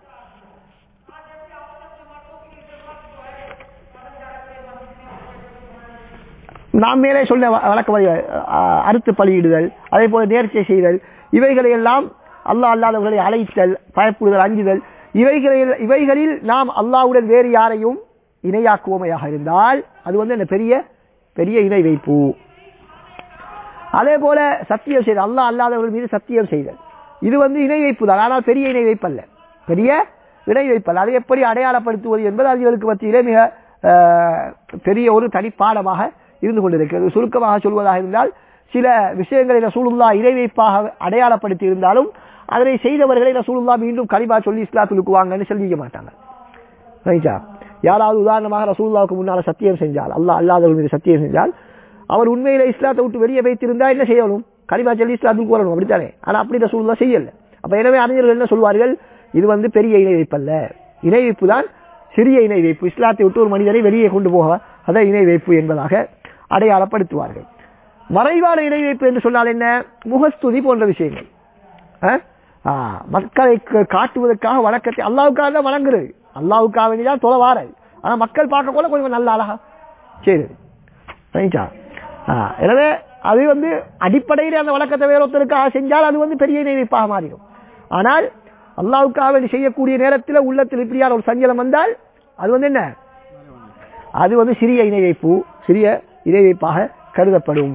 நாம் மேலே சொன்ன வ- வழக்க வழி அஹ், அறுத்து பலியிடுதல் அதே போல நேர்ச்சை செய்தல் இவைகளை எல்லாம் அல்லாஹ் அல்லாதவர்களை அழைத்தல் பயப்படுதல் அஞ்சுதல் இவைகளில் இவைகளில் நாம் அல்லாஹ்வுடன் வேறு யாரையும் இணையாக்குவோமையாக இருந்தால் அது வந்து என்ன பெரிய பெரிய இணை வைப்பு அதே போல சத்தியம் செய்தல் அல்லாஹ் அல்லாதவர்கள் மீது சத்தியம் செய்தல் இது வந்து இணை வைப்பு தான் ஆனால் பெரிய இணை வைப்பல்ல பெரிய இணை வைப்பல்ல அதை எப்படி அடையாளப்படுத்துவது என்பது அதுகளுக்கு மத்தியிலே மிக அஹ், பெரிய ஒரு தனிப்பாடமாக இருந்து கொண்டிருக்கிறது சுருக்கமாக சொல்வதாக இருந்தால் சில விஷயங்களை ரசூலுல்லா இணை வைப்பாக அடையாளப்படுத்தி இருந்தாலும் அதனை செய்தவர்களை ரசூலுல்லா மீண்டும் கலிமா சொல்லி இஸ்லாத்துக்கு வாங்கன்னு சொல்லிக்க மாட்டாங்க ரைட்டா யாராவது உதாரணமாக ரசூலுல்லாவுக்கு முன்னால சத்தியம் செஞ்சால் அல்லாஹ் அல்லாதவர்கள் மீது சத்தியம் செஞ்சால் அவர் உண்மையில இஸ்லாத்தை விட்டு வெளியே வைத்திருந்தா என்ன செய்யணும் கலிமா சொல்லி இஸ்லாத்துக்கு வரணும் அப்படித்தானே ஆனா அப்படி ரசூலுல்லா செய்யல அப்ப எனவே அறிஞர்கள் என்ன சொல்வார்கள் இது வந்து பெரிய இணை வைப்பல்ல இணை வைப்பு தான் சிறிய இணை வைப்பு இஸ்லாத்தை விட்டு ஒரு மனிதனை வெளியே கொண்டு போக அதை இணை வைப்பு என்பதாக அடையாளப்படுத்துவார்கள் மறைவான இணை வைப்பு என்று சொன்னால் என்ன முகஸ்துதி போன்ற விஷயங்கள் அஹ்? ஆ, மக்களை க- காட்டுவதற்காக வணக்கத்தை அல்லாவுக்காக தான் வணங்குறது அல்லாவுக்காக வேண்டிதான் தொலை வாரது ஆனா மக்கள் பார்க்க கூட கொஞ்சம் நல்ல அழகா சரி ரைட்டா ஆ, எனவே அது வந்து அடிப்படையில் அந்த வழக்கத்தை வேற ஒருத்தருக்காக செஞ்சால் அது வந்து பெரிய இணை வைப்பாக மாறிடும் ஆனால் அல்லாவுக்காக வேண்டி செய்யக்கூடிய நேரத்தில் உள்ளத்தில் இப்படியான ஒரு சஞ்சலம் வந்தால் அது வந்து என்ன அது வந்து சிறிய இணை வைப்பு சிறிய இணை வைப்பாக கருதப்படும்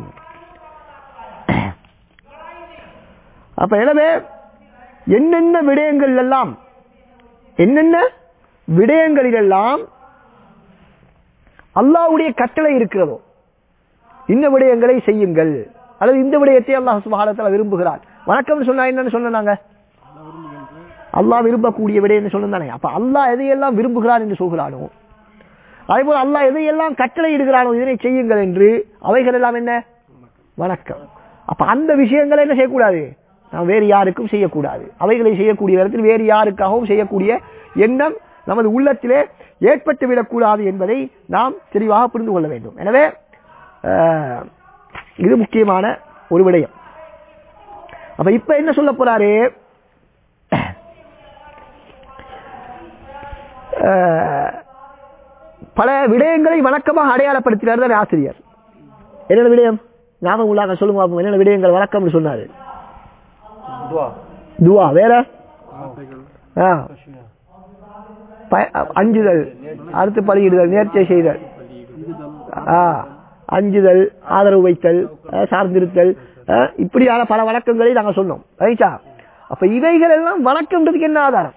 அப்ப எனவே என்னென்ன விடயங்கள் எல்லாம் என்னென்ன விடயங்களிலெல்லாம் அல்லாஹ்வுடைய கட்டளை இருக்கிறதோ இந்த விடயங்களை செய்யுங்கள் அல்லது இந்த விடயத்தை அல்லாஹ் சுபஹானத்தால விரும்புகிறார் வணக்கம் சொன்னா என்னன்னு சொன்னாங்க அல்லாஹ் விரும்பக்கூடிய விடயம் சொன்னானே அப்ப அல்லாஹ் எதையெல்லாம் விரும்புகிறான் என்று சொல்கிறானோ அதே போல அல்லாஹ் எதையெல்லாம் கட்டளை இடுகிறானோ இதனை செய்யுங்கள் என்று அவைகள் எல்லாம் என்ன வணக்கம் அப்ப அந்த விஷயங்களை என்ன செய்யக்கூடாது நாம் வேறு யாருக்கும் செய்யக்கூடாது அவைகளை செய்யக்கூடிய நேரத்தில் வேறு யாருக்காகவும் செய்யக்கூடிய எண்ணம் நமது உள்ளத்திலே ஏற்பட்டு விடக்கூடாது என்பதை நாம் தெளிவாக புரிந்து கொள்ள வேண்டும் எனவே அஹ், இது முக்கியமான ஒரு விடயம் அப்ப இப்ப என்ன சொல்ல போறாரு அஹ், பல விடயங்களை வணக்கமாக அடையாளப்படுத்தினார் தான் ஆசிரியர் என்னென்ன விடயம் ஞாபகம் உள்ளாக சொல்லுங்க பாப்போம். என்னென்ன விடயங்கள் வணக்கம்னு சொன்னாரு துவா வேற ஆ. ப- அஞ்சுதல் அடுத்து பலியிடுதல் நேர்ச்சை செய்தல் ஆ. அஞ்சுதல் ஆதரவு வைத்தல் ஆ, சார்ந்திருத்தல் ஆ, இப்படியான பல வழக்கங்களை நாங்க சொன்னோம் ரைட்டா அப்ப இவைகள் எல்லாம் வணக்கம்ன்றதுக்கு என்ன ஆதாரம்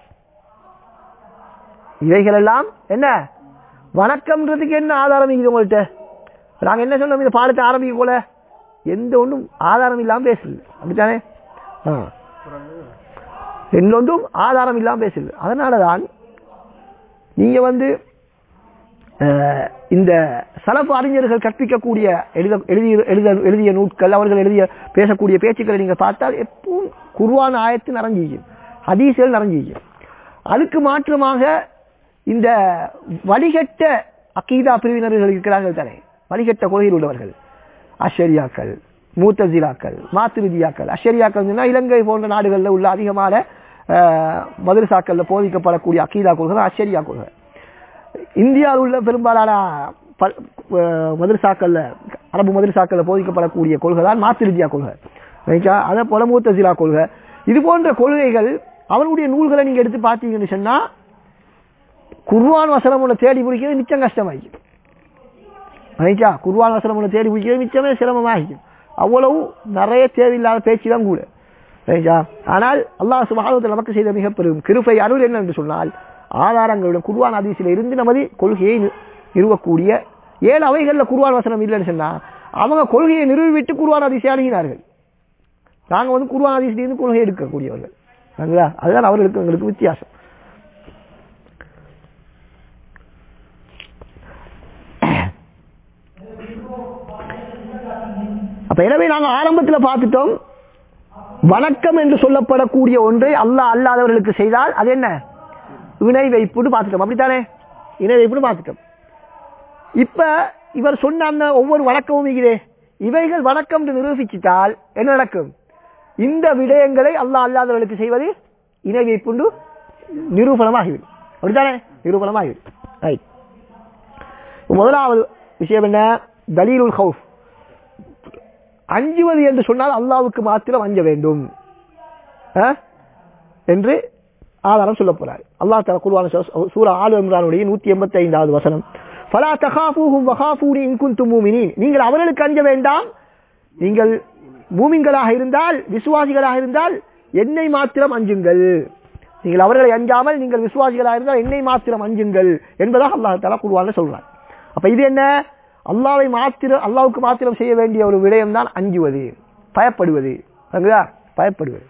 இவைகள் எல்லாம் என்ன வணக்கம்ன்றதுக்கு என்ன ஆதாரம் இருக்குது உங்கள்கிட்ட நாங்க என்ன சொன்னோம் இந்த பாடத்தை ஆரம்பிக்க போல எந்த ஒன்றும் ஆதாரம் இல்லாம பேசல அப்படித்தானே ஆ. எந்தொன்றும் ஆதாரம் இல்லாம பேசல அதனாலதான் நீங்க வந்து அஹ், இந்த சலப்பு அறிஞர்கள் கற்பிக்கக்கூடிய எழுத எழுதிய எழுத எழுதிய நூட்கள் அவர்கள் எழுதிய பேசக்கூடிய பேச்சுக்களை நீங்க பார்த்தால் எப்பவும் குர்வான ஆயத்து நிறைஞ்சிக்கும் ஹதீஸ்கள் நிறைஞ்சிக்கும் அதுக்கு மாற்றமாக இந்த வழிகட்ட அக்கீதா பிரிவினர்கள் இருக்கிறார்கள் தானே வழிகட்ட கொள்கையில் உள்ளவர்கள் அஷரியாக்கள் மூத்தசிலாக்கள் மாத்திருதியாக்கள் அஷரியாக்கள் சொன்னா இலங்கை போன்ற நாடுகளில் உள்ள அதிகமான அஹ், மதரசாக்கள்ல போதிக்கப்படக்கூடிய அக்கீதா கொள்கை அஷரியா கொள்கை இந்தியாவில் உள்ள பெரும்பாலான பல்- அஹ், மதரசாக்கள்ல அரபு மதரசாக்கள்ல போதிக்கப்படக்கூடிய கொள்கை தான் மாத்திருத்தியா கொள்கை ரைட்டா அதே போல மூத்தசிலா கொள்கை இது போன்ற கொள்கைகள் அவனுடைய நூல்களை நீங்க எடுத்து பார்த்தீங்கன்னு சொன்னா குர்வான் வசனம் உள்ள தேடி பிடிக்கிறது மிச்சம் கஷ்டமாயிக்கும் ரைட்டா குர்வான் வசனம் உள்ள தேடி பிடிக்கிறது மிச்சமே சிரமமாகிக்கும் அவ்வளவு நிறைய தேவையில்லாத பேச்சு தான் கூட ரைட்டா ஆனால் அல்லாஹ் சுபஹானஹு நமக்கு செய்த மிக பெரும் கிருபை அருள் என்ன என்று சொன்னால் ஆதாரங்களுடன் குர்வான் ஹதீஸில் இருந்து நமது கொள்கையை நி- நிறுவக்கூடிய ஏழு அவைகளில் குர்வான் வசனம் இல்லைன்னு சொன்னா அவங்க கொள்கையை நிறுவிவிட்டு குர்வான் ஹதீஸை அணுகினார்கள் நாங்க வந்து குர்வான் ஹதீஸ்லேருந்து கொள்கை எடுக்கக்கூடியவர்கள் சரிங்களா அதுதான் அவர்களுக்கு எங்களுக்கு வித்தியாசம் அப்ப எனவே நாங்க ஆரம்பத்தில் பார்த்துட்டோம் வணக்கம் என்று சொல்லப்படக்கூடிய ஒன்றை அல்லாஹ் அல்லாதவர்களுக்கு செய்தால் அது என்ன இணை வைப்புன்னு பார்த்துட்டோம் அப்படித்தானே இணை வைப்புன்னு பார்த்துட்டோம் இப்ப இவர் சொன்ன அந்த ஒவ்வொரு வணக்கமும் இதே இவைகள் வணக்கம் என்று நிரூபிச்சிட்டால் என்ன நடக்கும் இந்த விடயங்களை அல்லாஹ் அல்லாதவர்களுக்கு செய்வது இணை வைப்புண்டு நிரூபணமாகிவிடும் அப்படித்தானே நிரூபணமாகிவிடும் ரைட் முதலாவது விஷயம் என்ன தலீலுல் ஹவுஃப் அஞ்சுவது என்று சொன்னால் அல்லாவுக்கு மாத்திரம் அஞ்ச வேண்டும் ஆ? என்று ஆதாரம் சொல்ல போறார் அல்லாஹ் தலா குருவான சூரா ஆலு இம்ரானுடைய நூத்தி எண்பத்தி ஐந்தாவது வசனம் ஃபலா தகாஃபூஹும் வகாஃபூனி இன் குன்தும் மூமினீன் நீங்கள் அவர்களுக்கு அஞ்ச வேண்டாம் நீங்கள் மூமின்களாக இருந்தால் விசுவாசிகளாக இருந்தால் என்னை மாத்திரம் அஞ்சுங்கள் நீங்கள் அவர்களை அஞ்சாமல் நீங்கள் விசுவாசிகளாக இருந்தால் என்னை மாத்திரம் அஞ்சுங்கள் என்பதாக அல்லாஹ் தலா குருவான சொல்றார் அப்ப இது என்ன அல்லாவை மாத்திரம் அல்லாவுக்கு மாத்திரம் செய்ய வேண்டிய ஒரு விடயம் தான் அஞ்சுவது பயப்படுவது சரிங்களா? பயப்படுவது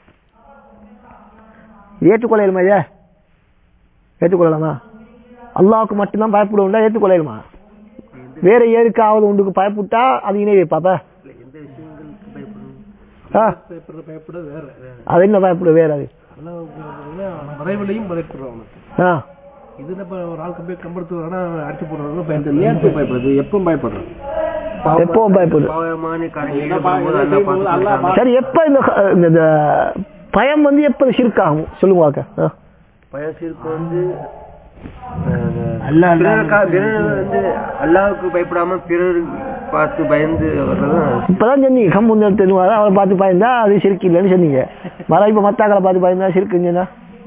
இது ஏற்றுக்கொள்ளலுமா ஐயா ஏற்றுக்கொள்ளலாமா அல்லாவுக்கு மட்டும்தான் பயப்படுவோம்டா ஏற்றுக்கொள்ளலுமா வேற ஏருக்காவது ஒன்றுக்கு பயப்பட்டா அது இணை வைப்பாப்பா எந்த விஷயங்களுக்கு பயப்படணும் ஆ, பயப்படுற பயப்படுறது வேற அது என்ன பயப்படு வேற அது மறைவிலையும் பயப்படுறோம் அவனுக்கு ஆ இதுல இப்ப ஒரு ஆளுக்கு போய் கம்பெடுத்து வரனா அடிச்சு போடுறவங்க பயந்து நேரத்துக்கு பயப்படுறது எப்பவும் பயப்படுறோம் எப்பவும் பயப்படு சரி எப்ப இந்த இந்த- இந்த பயம் வந்து எப்ப சிறுக்காகும் சொல்லுங்க வாக்க. ஆ பயசிற்கு வந்து அல்லாஹ் பிறருக்கா பிறர் வந்து அல்லாவுக்கு பயப்படாம பிறர் பார்த்து பயந்து வர்றதும் இப்பதான் சொன்னீங்க கம்பு தெரியுமா அவரை பார்த்து பயந்தா அது சிறுக்கு இல்லைன்னு சொன்னீங்க மர இப்ப மத்தாக்களை பார்த்து பயந்தா சிறுக்குங்கன்னா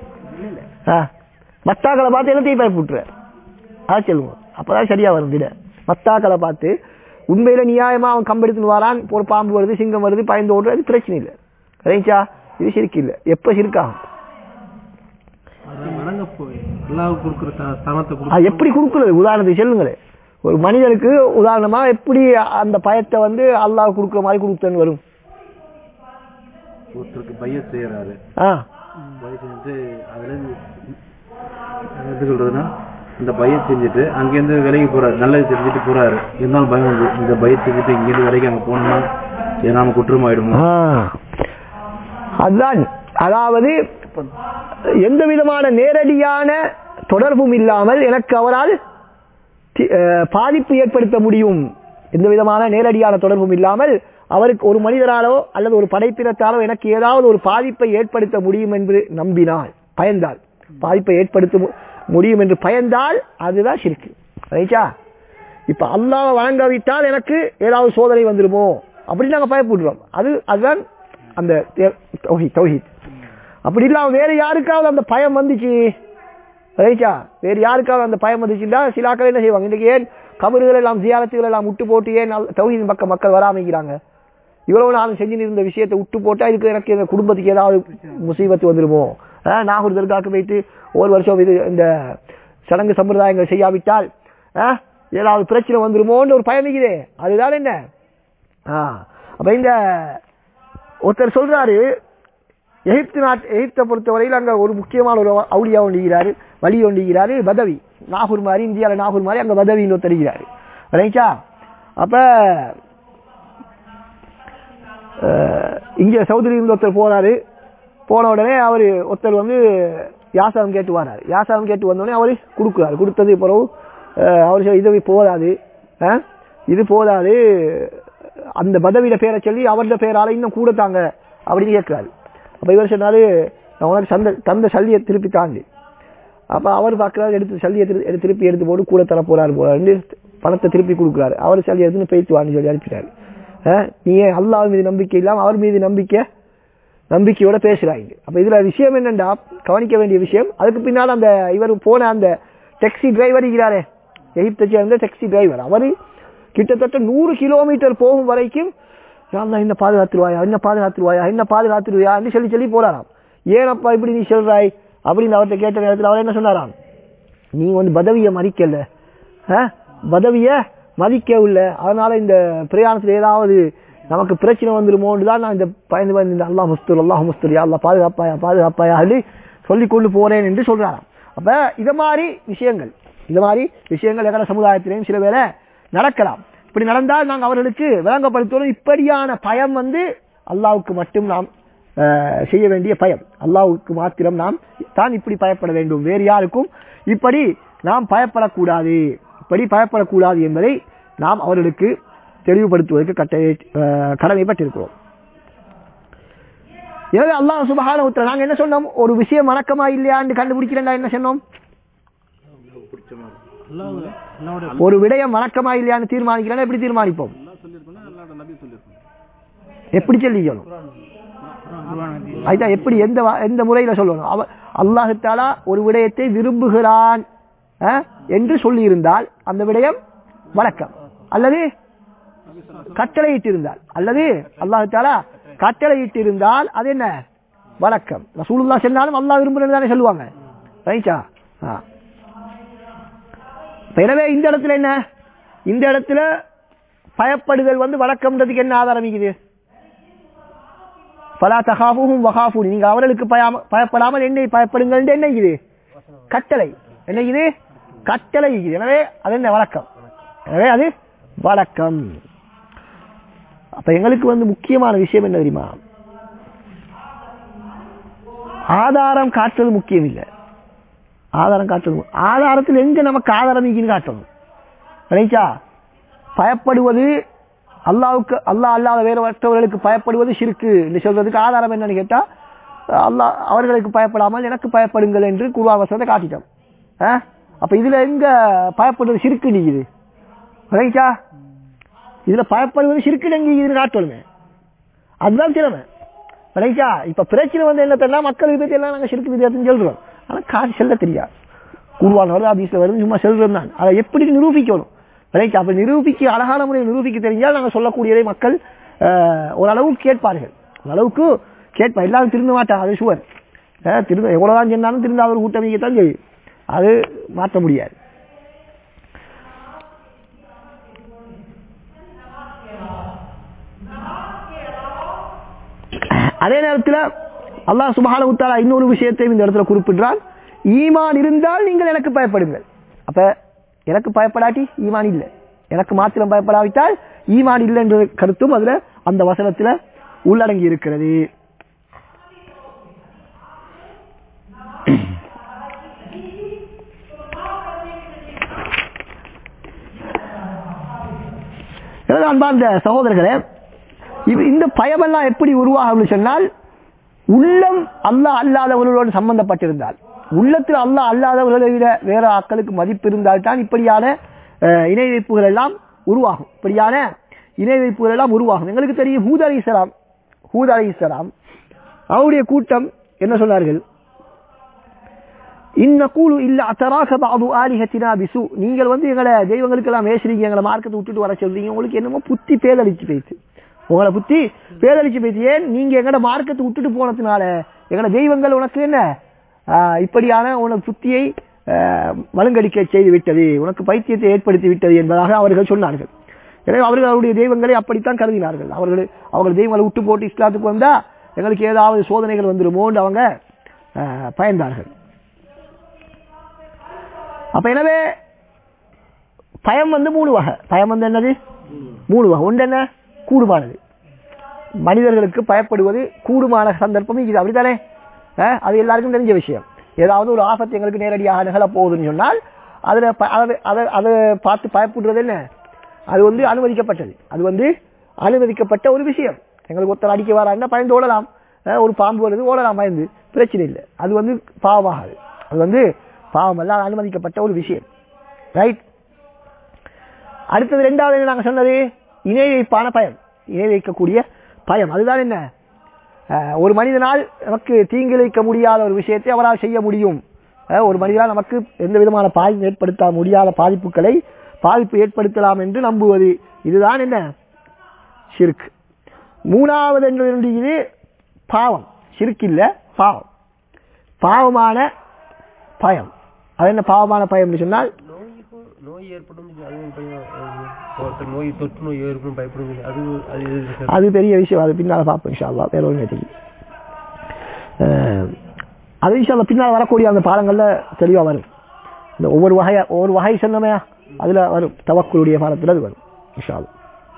ஆ மத்தாக்களை பார்த்து எல்லாத்தையும் பயப்புட்டுற ஆ சொல்லுவோம் அப்பதான் சரியா வரும் விட மத்தாக்களை பார்த்து உண்மையில நியாயமா அவன் கம்பெடுத்துன்னு வரான் ஒரு பாம்பு வருது சிங்கம் வருது பயந்து ஓடுறது பிரச்சனை இல்லை ரைச்சா இது சிறுக்கு இல்லை எப்ப சிறுக்காகும் அதை வணங்க போய் அல்லாவுக்கு கொடுக்குற த- ஸ்தானத்தை அது கொடுத்து எப்படி கொடுக்குறது உதாரணத்துக்கு சொல்லுங்களேன் ஒரு மனிதனுக்கு உதாரணமா எப்படி அந்த பயத்தை வந்து அல்லாஹ் கொடுக்குற மாதிரி கொடுத்தேன்னு வரும் ஒருத்தருக்கு பைய செய்யறாரு ஆ பைய செஞ்சுட்டு அதுல இருந்து எப்படி சொல்றதுன்னா இந்த பைய செஞ்சுட்டு அங்கேருந்து விலைக்கு போறாரு நல்லது செஞ்சுட்டு போறாரு இருந்தாலும் பயம் வந்து இந்த பைய செஞ்சுட்டு இங்கேருந்து விலைக்கு அங்க போனோம்னா இது நாம குற்றம் ஆயிடுமோ ஆ. அதுதான் அதாவது எந்த விதமான நேரடியான தொடர்பும் இல்லாமல் எனக்கு அவரால் தி- அஹ், பாதிப்பு ஏற்படுத்த முடியும் எந்த விதமான நேரடியான தொடர்பும் இல்லாமல் அவருக்கு ஒரு மனிதராலோ அல்லது ஒரு படைப்பினத்தாலோ எனக்கு ஏதாவது ஒரு பாதிப்பை ஏற்படுத்த முடியும் என்று நம்பினால் பயந்தால் பாதிப்பை ஏற்படுத்த மு- முடியும் என்று பயந்தால் அதுதான் சிரிக்கு ரைட்டா இப்ப அல்லாஹ் வணங்காவிட்டால் எனக்கு ஏதாவது சோதனை வந்துருமோ அப்படி நாங்க பயப்படுறோம் அது அதுதான் அந்த தே- தௌஹீத் தௌஹீத் அப்படி இல்லாம வேற யாருக்காவது அந்த பயம் வந்துச்சு ரைட்டா வேறு யாருக்காவது அந்த பயம் வந்துச்சுன்னா சிலாக்கள் என்ன செய்வாங்க இன்னைக்கு ஏன் கபறுகள் எல்லாம் ஜியாரத்துகள் எல்லாம் விட்டு போட்டு ஏன் தௌஹீத் பக்கம் மக்கள் வராமைக்கிறாங்க இவ்வளவு நாள் செஞ்சு இருந்த விஷயத்தை விட்டு போட்டா இதுக்கு எனக்கு எங்க குடும்பத்துக்கு ஏதாவது முசீபத்து வந்துருமோ ஆஹ், நாகூர் தர்காக்கு போயிட்டு ஒரு வருஷம் இது இந்த சடங்கு சம்பிரதாயங்கள் செய்யாவிட்டால் ஆஹ், ஏதாவது பிரச்சனை வந்துருமோன்னு ஒரு பயம் இருக்குதே அதுதான் என்ன ஆ, அப்ப இந்த ஒருத்தர் சொல்றாரு எகிப்து நாட் எகிப்தை பொறுத்தவரையில் அங்க ஒரு முக்கியமான ஒரு அவுளியா ஒண்டிக்கிறாரு வழி ஒண்டிக்கிறாரு பதவி நாகூர் மாதிரி இந்தியாவில் நாகூர் மாதிரி அங்க பதவின்னு ஒருத்தர் இருக்கிறாரு ரைட்டா அப்ப அஹ், இங்க சௌதரி இருந்து ஒருத்தர் போறாரு போன உடனே அவரு ஒருத்தர் வந்து யாசகம் கேட்டு வராரு யாசகம் கேட்டு வந்தோடனே அவரு கொடுக்குறாரு கொடுத்தது பிறகு அஹ், அவர் சொல்~ இது போதாது அஹ், இது போதாது அந்த பதவியில பேரை சொல்லி அவருடைய பேரால இன்னும் கூட தாங்க அப்படின்னு கேட்கிறாரு அப்ப இவர் சொன்னாரு நான் உனக்கு சந்த தந்த சல்லியை திருப்பி தாண்டி அப்ப அவர் பார்க்கறாரு எடுத்து சல்லியை திரு- எடுத்து திருப்பி எடுத்து போட்டு கூட தர போறாரு போறாரு பணத்தை திருப்பி கொடுக்குறாரு அவர் சரி எதுன்னு பேச்சு வான்னு சொல்லி அனுப்பிட்டாரு அஹ், நீ ஏன் அல்லாஹ் மீது நம்பிக்கை இல்லாம அவர் மீது நம்பிக்கை நம்பிக்கையோட பேசுறாங்க அப்ப இதுல விஷயம் என்னண்டா கவனிக்க வேண்டிய விஷயம் அதுக்கு பின்னால் அந்த இவர் போன அந்த டாக்ஸி டிரைவர் இருக்கிறாரே எகிப்தை சேர்ந்த டாக்ஸி டிரைவர் அவரு கிட்டத்தட்ட நூறு கிலோமீட்டர் போகும் வரைக்கும் நான் என்ன பாதுகாத்துருவாயா என்ன பாதுகாத்துருவாயா என்ன பாதுகாத்துருவாயான்னு சொல்லி சொல்லி போறாராம் ஏனப்பா இப்படி நீ சொல்றாய் அப்படின்னு அவர்கிட்ட கேட்ட நேரத்தில் அவர் என்ன சொன்னாராம் நீ வந்து பதவிய மதிக்கல ஆ? பதவிய மதிக்கவில்லை அதனால இந்த பிரயாணத்துல ஏதாவது நமக்கு பிரச்சனை வந்துருமோன்னு தான் நான் இந்த பயந்து பயந்து இந்த அல்லாஹ் முஸ்தூர் அல்லாஹ் முஸ்தூர் யா அல்லாஹ் பாதுகாப்பாயா பாதுகாப்பாயா சொல்லி சொல்லி கொண்டு போறேன் என்று சொல்றாராம் அப்ப இத மாதிரி விஷயங்கள் இந்த மாதிரி விஷயங்கள் எங்கட சமுதாயத்திலையும் சில வேளை நடக்கலாம் இப்படி நடந்தால் நாங்கள் அவர்களுக்கு விளங்கப்படுத்துவோம் இப்படியான பயம் வந்து அல்லாவுக்கு மட்டும் நாம் அஹ், செய்ய வேண்டிய பயம் அல்லாவுக்கு மாத்திரம் நாம் தான் இப்படி பயப்பட வேண்டும் வேறு யாருக்கும் இப்படி நாம் பயப்படக்கூடாது இப்படி பயப்படக்கூடாது என்பதை நாம் அவர்களுக்கு தெளிவுபடுத்துவதற்கு கட்டளை அஹ், கடமைப்பட்டிருக்கிறோம் எனவே அல்லாஹ் சுபஹான உத்தர நாங்க என்ன சொன்னோம் ஒரு விஷயம் வணக்கமா இல்லையான்னு கண்டுபிடிக்கிறேன்டா என்ன சொன்னோம் அல்லாஹ் அல்லாவோட ஒரு விடயம் வணக்கமா இல்லையான்னு தீர்மானிக்கிறேன்னா எப்படி தீர்மானிப்போம் அல்லாஹ் சொல்லியிருக்கணும் அல்லாவோட நபி சொல்லியிருக்கணும் எப்படி சொல்லிக்கணும் அதுதான் எப்படி எந்த வா- எந்த முறையில சொல்லணும் அவ அல்லாஹு தாலா ஒரு விடயத்தை விரும்புகிறான் அஹ், என்று சொல்லி இருந்தால் அந்த விடயம் வணக்கம் அல்லது கட்டளையிட்டிருந்தால் அல்லது அல்லாஹு தாலா கட்டளையிட்டிருந்தால் அது என்ன வணக்கம் ரசூலுல்லா சொன்னாலும் அல்லாஹ் விரும்புறது தானே சொல்லுவாங்க ரைட்டா ஆ. இப்ப எனவே இந்த இடத்துல என்ன இந்த இடத்துல பயப்படுதல் வந்து வழக்கம்ன்றதுக்கு என்ன ஆதாரம் இருக்குது பலா தகாஃபுஹும் வகாஃபுன் நீங்க அவர்களுக்கு பயாம- பயப்படாமல் என்னை பயப்படுங்கள் என்ன இது கட்டளை என்ன இது கட்டளை இது எனவே அது என்ன வழக்கம் எனவே அது வழக்கம் அப்ப எங்களுக்கு வந்து முக்கியமான விஷயம் என்ன தெரியுமா ஆதாரம் காட்டுறது முக்கியம் இல்லை ஆதாரம் காட்டுறது மு- ஆதாரத்தில் எங்க நமக்கு ஆதாரம் இருக்குன்னு காட்டணும் ரைட்டா பயப்படுவது அல்லாவுக்கு அல்லாஹ் அல்லாத வேறு மற்றவர்களுக்கு பயப்படுவது ஷிருக்கு என்று சொல்றதுக்கு ஆதாரம் என்னன்னு கேட்டா அல்லாஹ் அவர்களுக்கு பயப்படாமல் எனக்கு பயப்படுங்கள் என்று குருவான் வசனத்தை காட்டிட்டோம் ஆ? அப்ப இதுல எங்க பயப்படுறது ஷிருக்கு நீக்குது ரைட்டா இதுல பயப்படுவது ஷிருக்கு நீங்குதுன்னு காட்டணுமே அதுதான் திறமை ரைட்டா இப்ப பிரச்சனை வந்து என்ன தெரியல மக்கள் பத்தி எல்லாம் நாங்க ஷிருக்கு வித்தியாசம் சொல்றோம் ஆனா காசு செல்ல தெரியாது குருவான் வருது ஆபீஸ்ல வருது சும்மா செல்றது தான் அதை எப்படி நிரூபிக்கணும் ரைட் அப்ப நிரூபிக்க அழகான முறையில் நிரூபிக்க தெரிஞ்சால் நாங்க சொல்லக்கூடியதை மக்கள் அஹ், ஓரளவுக்கு கேட்பார்கள் ஓரளவுக்கு கேட்பா எல்லாரும் திருந்த மாட்டாங்க அது சுவர் திருந்த எவ்வளவுதான் சொன்னாலும் திருந்த அவர் கூட்டமைக்கத்தான் செய்யும் அது மாற்ற முடியாது அதே நேரத்தில் அல்லாஹ் சுபஹான உத்தாலா இன்னொரு விஷயத்தையும் இந்த இடத்துல குறிப்பிடுறான் ஈமான் இருந்தால் நீங்கள் எனக்கு பயப்படுங்கள் அப்ப எனக்கு பயப்படாட்டி ஈமான் இல்லை எனக்கு மாத்திரம் பயப்படாவிட்டால் ஈமான் இல்லை என்ற கருத்தும் அதுல அந்த வசனத்துல உள்ளடங்கி இருக்கிறது எனவே அன்பார்ந்த சகோதரர்களே இது இந்த பயமெல்லாம் எப்படி உருவாகும்னு சொன்னால் உள்ளம் அல்லாஹ் அல்லாதவர்களோடு சம்பந்தப்பட்டிருந்தால் உள்ளத்தில் அல்லாஹ் அல்லாதவர்களை விட வேற ஆட்களுக்கு மதிப்பு இருந்தால் தான் இப்படியான அஹ், இணை வைப்புகள் எல்லாம் உருவாகும் இப்படியான இணை வைப்புகள் எல்லாம் உருவாகும் எங்களுக்கு தெரியும் ஹூத் அலி இஸ்லாம் ஹூத் அலி இஸ்லாம் அவருடைய கூட்டம் என்ன சொன்னார்கள் இன்னக்கூலு இல்ல அத்தராக பாது ஆலிஹத்தினா பிசு நீங்கள் வந்து எங்களை தெய்வங்களுக்கு எல்லாம் பேசுறீங்க எங்களை மார்க்கத்தை விட்டுட்டு வர சொல்றீங்க உங்களுக்கு என்னமோ புத்தி பேதளிச்சு போயிடுச்சு உங்களை புத்தி பேதளிச்சு போயிடுச்சு ஏன் நீங்க எங்கட மார்க்கத்தை விட்டுட்டு போனதுனால எங்கட தெய்வங்கள் உனக்கு என்ன ஆஹ், இப்படியான உனக்கு புத்தியை ஆஹ், மழுங்கடிக்க செய்து விட்டது உனக்கு பைத்தியத்தை ஏற்படுத்தி விட்டது என்பதாக அவர்கள் சொன்னார்கள் எனவே அவர்கள் அவருடைய தெய்வங்களை அப்படித்தான் கருதினார்கள் அவர்கள் அவர்கள் தெய்வங்களை விட்டு போட்டு இஸ்லாத்துக்கு வந்தா எங்களுக்கு ஏதாவது சோதனைகள் வந்துருமோன்னு அவங்க ஆஹ், பயந்தார்கள் அப்ப எனவே பயம் வந்து மூணு வகை பயம் வந்து என்னது மூணு வகை ஒன்று என்ன கூடுமானது மனிதர்களுக்கு பயப்படுவது கூடுமான சந்தர்ப்பம் இது அப்படித்தானே அஹ், அது எல்லாருக்கும் தெரிஞ்ச விஷயம் ஏதாவது ஒரு ஆபத்து எங்களுக்கு நேரடியாக நிகழ போகுதுன்னு சொன்னால் அதுல ப- அதை அதை அதை பார்த்து பயப்படுறது என்ன அது வந்து அனுமதிக்கப்பட்டது அது வந்து அனுமதிக்கப்பட்ட ஒரு விஷயம் எங்களுக்கு ஒருத்தர் அடிக்க வராங்கன்னா பயந்து ஓடலாம் அஹ், ஒரு பாம்பு வருது ஓடலாம் பயந்து பிரச்சனை இல்லை அது வந்து பாவமாகாது அது வந்து பாவம் எல்லாம் அனுமதிக்கப்பட்ட ஒரு விஷயம் ரைட் அடுத்தது ரெண்டாவது என்ன நாங்க சொன்னது இணை வைப்பான பயம் இணை வைக்கக்கூடிய பயம் அதுதான் என்ன அஹ், ஒரு மனிதனால் நமக்கு தீங்கிழைக்க முடியாத ஒரு விஷயத்தை அவரால் செய்ய முடியும் அஹ், ஒரு மனிதனால் நமக்கு எந்த விதமான பாதிப்பு ஏற்படுத்த முடியாத பாதிப்புகளை பாதிப்பு ஏற்படுத்தலாம் என்று நம்புவது இதுதான் என்ன ஷிர்க் மூணாவது என்று இது பாவம் ஷிர்க் இல்ல பாவம் பாவமான பயம் அது என்ன பாவமான பயம்னு சொன்னால் நோய்க்கும் நோய் ஏற்படும் அதுவும் பயம் ஒருத்தர் நோய் தொற்று நோய் ஏற்படும் பயப்படும் அது அது எதுக்கு சார் அது பெரிய விஷயம் அது பின்னால பார்ப்போம் இன்ஷா அல்லாஹ் வேற ஒரு நேரத்துக்கு அஹ், அது இன்ஷா அல்லாஹ் பின்னால் வரக்கூடிய அந்த பாடங்கள்ல தெளிவா வரும் இந்த ஒவ்வொரு வகையா ஒவ்வொரு வகை சொன்னமையா அதுல வரும் தவக்குளுடைய பாடத்துல அது வரும் இன்ஷா அல்லாஹ்.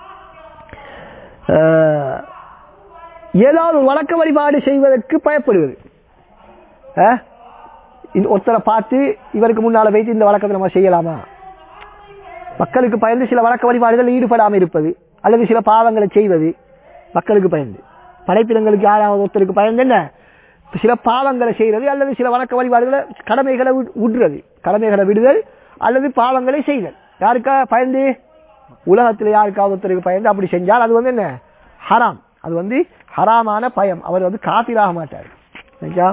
அஹ், ஏதாவது ஒரு வழக்க வழிபாடு செய்வதற்கு பயப்படுவது அஹ், இந்த ஒருத்தரை பார்த்து இவருக்கு முன்னால வைத்து இந்த வழக்கத்தை நம்ம செய்யலாமா மக்களுக்கு பயந்து சில வழக்க வழிபாடுகள் ஈடுபடாமல் இருப்பது அல்லது சில பாவங்களை செய்வது மக்களுக்கு பயந்து படைப்பினங்களுக்கு யாராவது ஒருத்தருக்கு பயந்து என்ன சில பாவங்களை செய்வது அல்லது சில வழக்க வழிபாடுகளை கடமைகளை வி- விடுறது கடமைகளை விடுதல் அல்லது பாவங்களை செய்தல் யாருக்கா பயந்து உலகத்தில் யாருக்காவது ஒருத்தருக்கு பயந்து அப்படி செஞ்சால் அது வந்து என்ன ஹராம் அது வந்து ஹராமான பயம் அவர் வந்து காபிராக மாட்டார் சரிங்களா?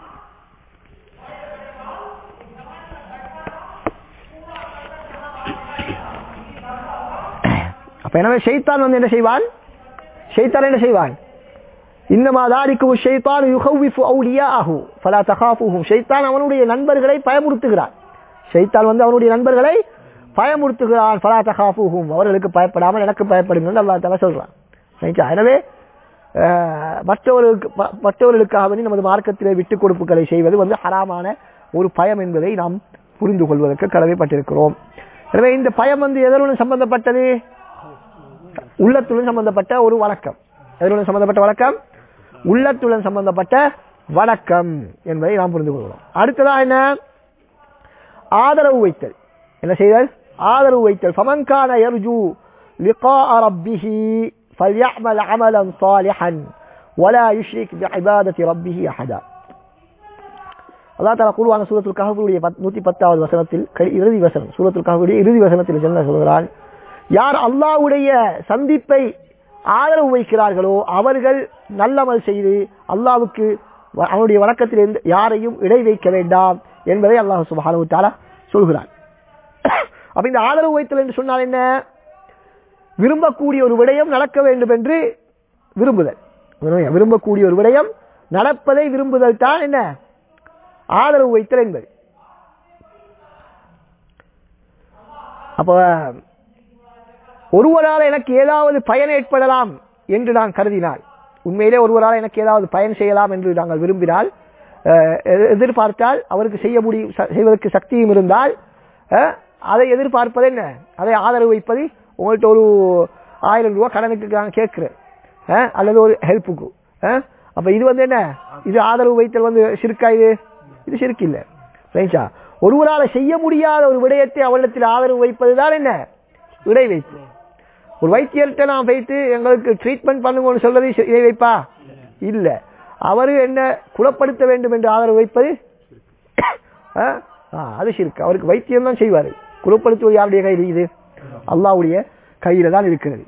அப்ப எனவே ஷைத்தான் வந்து என்ன செய்வான் ஷைத்தான் என்ன செய்வான் இன்னமா தாரிக்கு ஷைத்தான் யுகவ்விஃபு அவுலியாஹு ஃபலா தகாஃபுஹும் ஷைத்தான் அவனுடைய நண்பர்களை பயமுறுத்துகிறான் ஷைத்தான் வந்து அவனுடைய நண்பர்களை பயமுறுத்துகிறான் ஃபலா தகாஃபுஹும் அவர்களுக்கு பயப்படாமல் எனக்கு பயப்படுங்கள் அல்லாஹ் தஆலா சொல்றான் சரிங்களா? எனவே அஹ், மற்றவர்களுக்கு ம- மற்றவர்களுக்காக வேண்டி நமது மார்க்கத்திலே விட்டுக் கொடுப்புகளை செய்வது வந்து ஹராமான ஒரு பயம் என்பதை நாம் புரிந்து கொள்வதற்கு கடமைப்பட்டிருக்கிறோம் எனவே இந்த பயம் வந்து எதனுடன் சம்பந்தப்பட்டது உள்ளத்துடன் சம்பந்தப்பட்ட ஒரு வழக்கம் எதனுடன் சம்பந்தப்பட்ட வழக்கம் உள்ளத்துடன் சம்பந்தப்பட்ட வழக்கம் என்பதை நாம் புரிந்து கொள்கிறோம் அடுத்ததா என்ன ஆதரவு வைத்தல் என்ன செய்தல் ஆதரவு வைத்தல் ஃபமன்கான யர்ஜு لقاء ربه فليعمل عملا صالحا ولا يشرك بعبادة ربه أحدا அல்லா தாலா குருவான சூரத்துல் கஹபுடைய நூத்தி பத்தாவது வசனத்தில் கை- இறுதி வசனம் சூரத்துல் கஹபுடைய இறுதி வசனத்தில் என்ன சொல்கிறான் யார் அல்லாஹ்வுடைய சந்திப்பை ஆதரவு வைக்கிறார்களோ அவர்கள் நல்லமல் செய்து அல்லாஹ்வுக்கு வ- அவனுடைய வணக்கத்தில் இருந்து யாரையும் இடை வைக்க வேண்டாம் என்பதை அல்லாஹ் சுப்ஹானஹு தஆலா சொல்கிறான் அப்ப இந்த ஆதரவு வைத்தல் என்று சொன்னால் என்ன விரும்பக்கூடிய ஒரு விடயம் நடக்க வேண்டும் என்று விரும்புதல் விரும்ப- விரும்பக்கூடிய ஒரு விடயம் நடப்பதை விரும்புதல் தான் என்ன ஆதரவு வைத்தல் என்பது அப்ப ஒருவரால் எனக்கு ஏதாவது பயன் ஏற்படலாம் என்று நான் கருதினால் உண்மையிலே ஒருவரால் எனக்கு ஏதாவது பயன் செய்யலாம் என்று நாங்கள் விரும்பினால் அஹ், எ- எதிர்பார்த்தால் அவருக்கு செய்ய முடியும் ச- செய்வதற்கு சக்தியும் இருந்தால் அஹ், அதை எதிர்பார்ப்பது என்ன அதை ஆதரவு வைப்பது உங்கள்கிட்ட ஒரு ஆயிரம் ரூபாய் கடனுக்கு நான் கேட்கிறேன் அஹ், அல்லது ஒரு ஹெல்ப்புக்கு அப்ப இது வந்து என்ன இது ஆதரவு வைத்தல் வந்து சிறுக்கா இது இது சிறுக்கு இல்ல ரைட்டா ஒருவரால செய்ய முடியாத ஒரு விடயத்தை அவரிடத்தில் ஆதரவு வைப்பதுதான் என்ன விடை வைப்பு ஒரு வைத்தியர்கிட்ட நான் வைத்து எங்களுக்கு ட்ரீட்மெண்ட் பண்ணுங்கன்னு சொல்றது சி- இதை வைப்பா இல்ல அவரு என்ன குணப்படுத்த வேண்டும் என்று ஆதரவு வைப்பது ஆ? ஆ, அது சிறுக்கு அவருக்கு வைத்தியம் தான் செய்வாரு குணப்படுத்துவது யாருடைய கையில் இது அல்லாஹ்வுடைய கையில தான் இருக்கிறது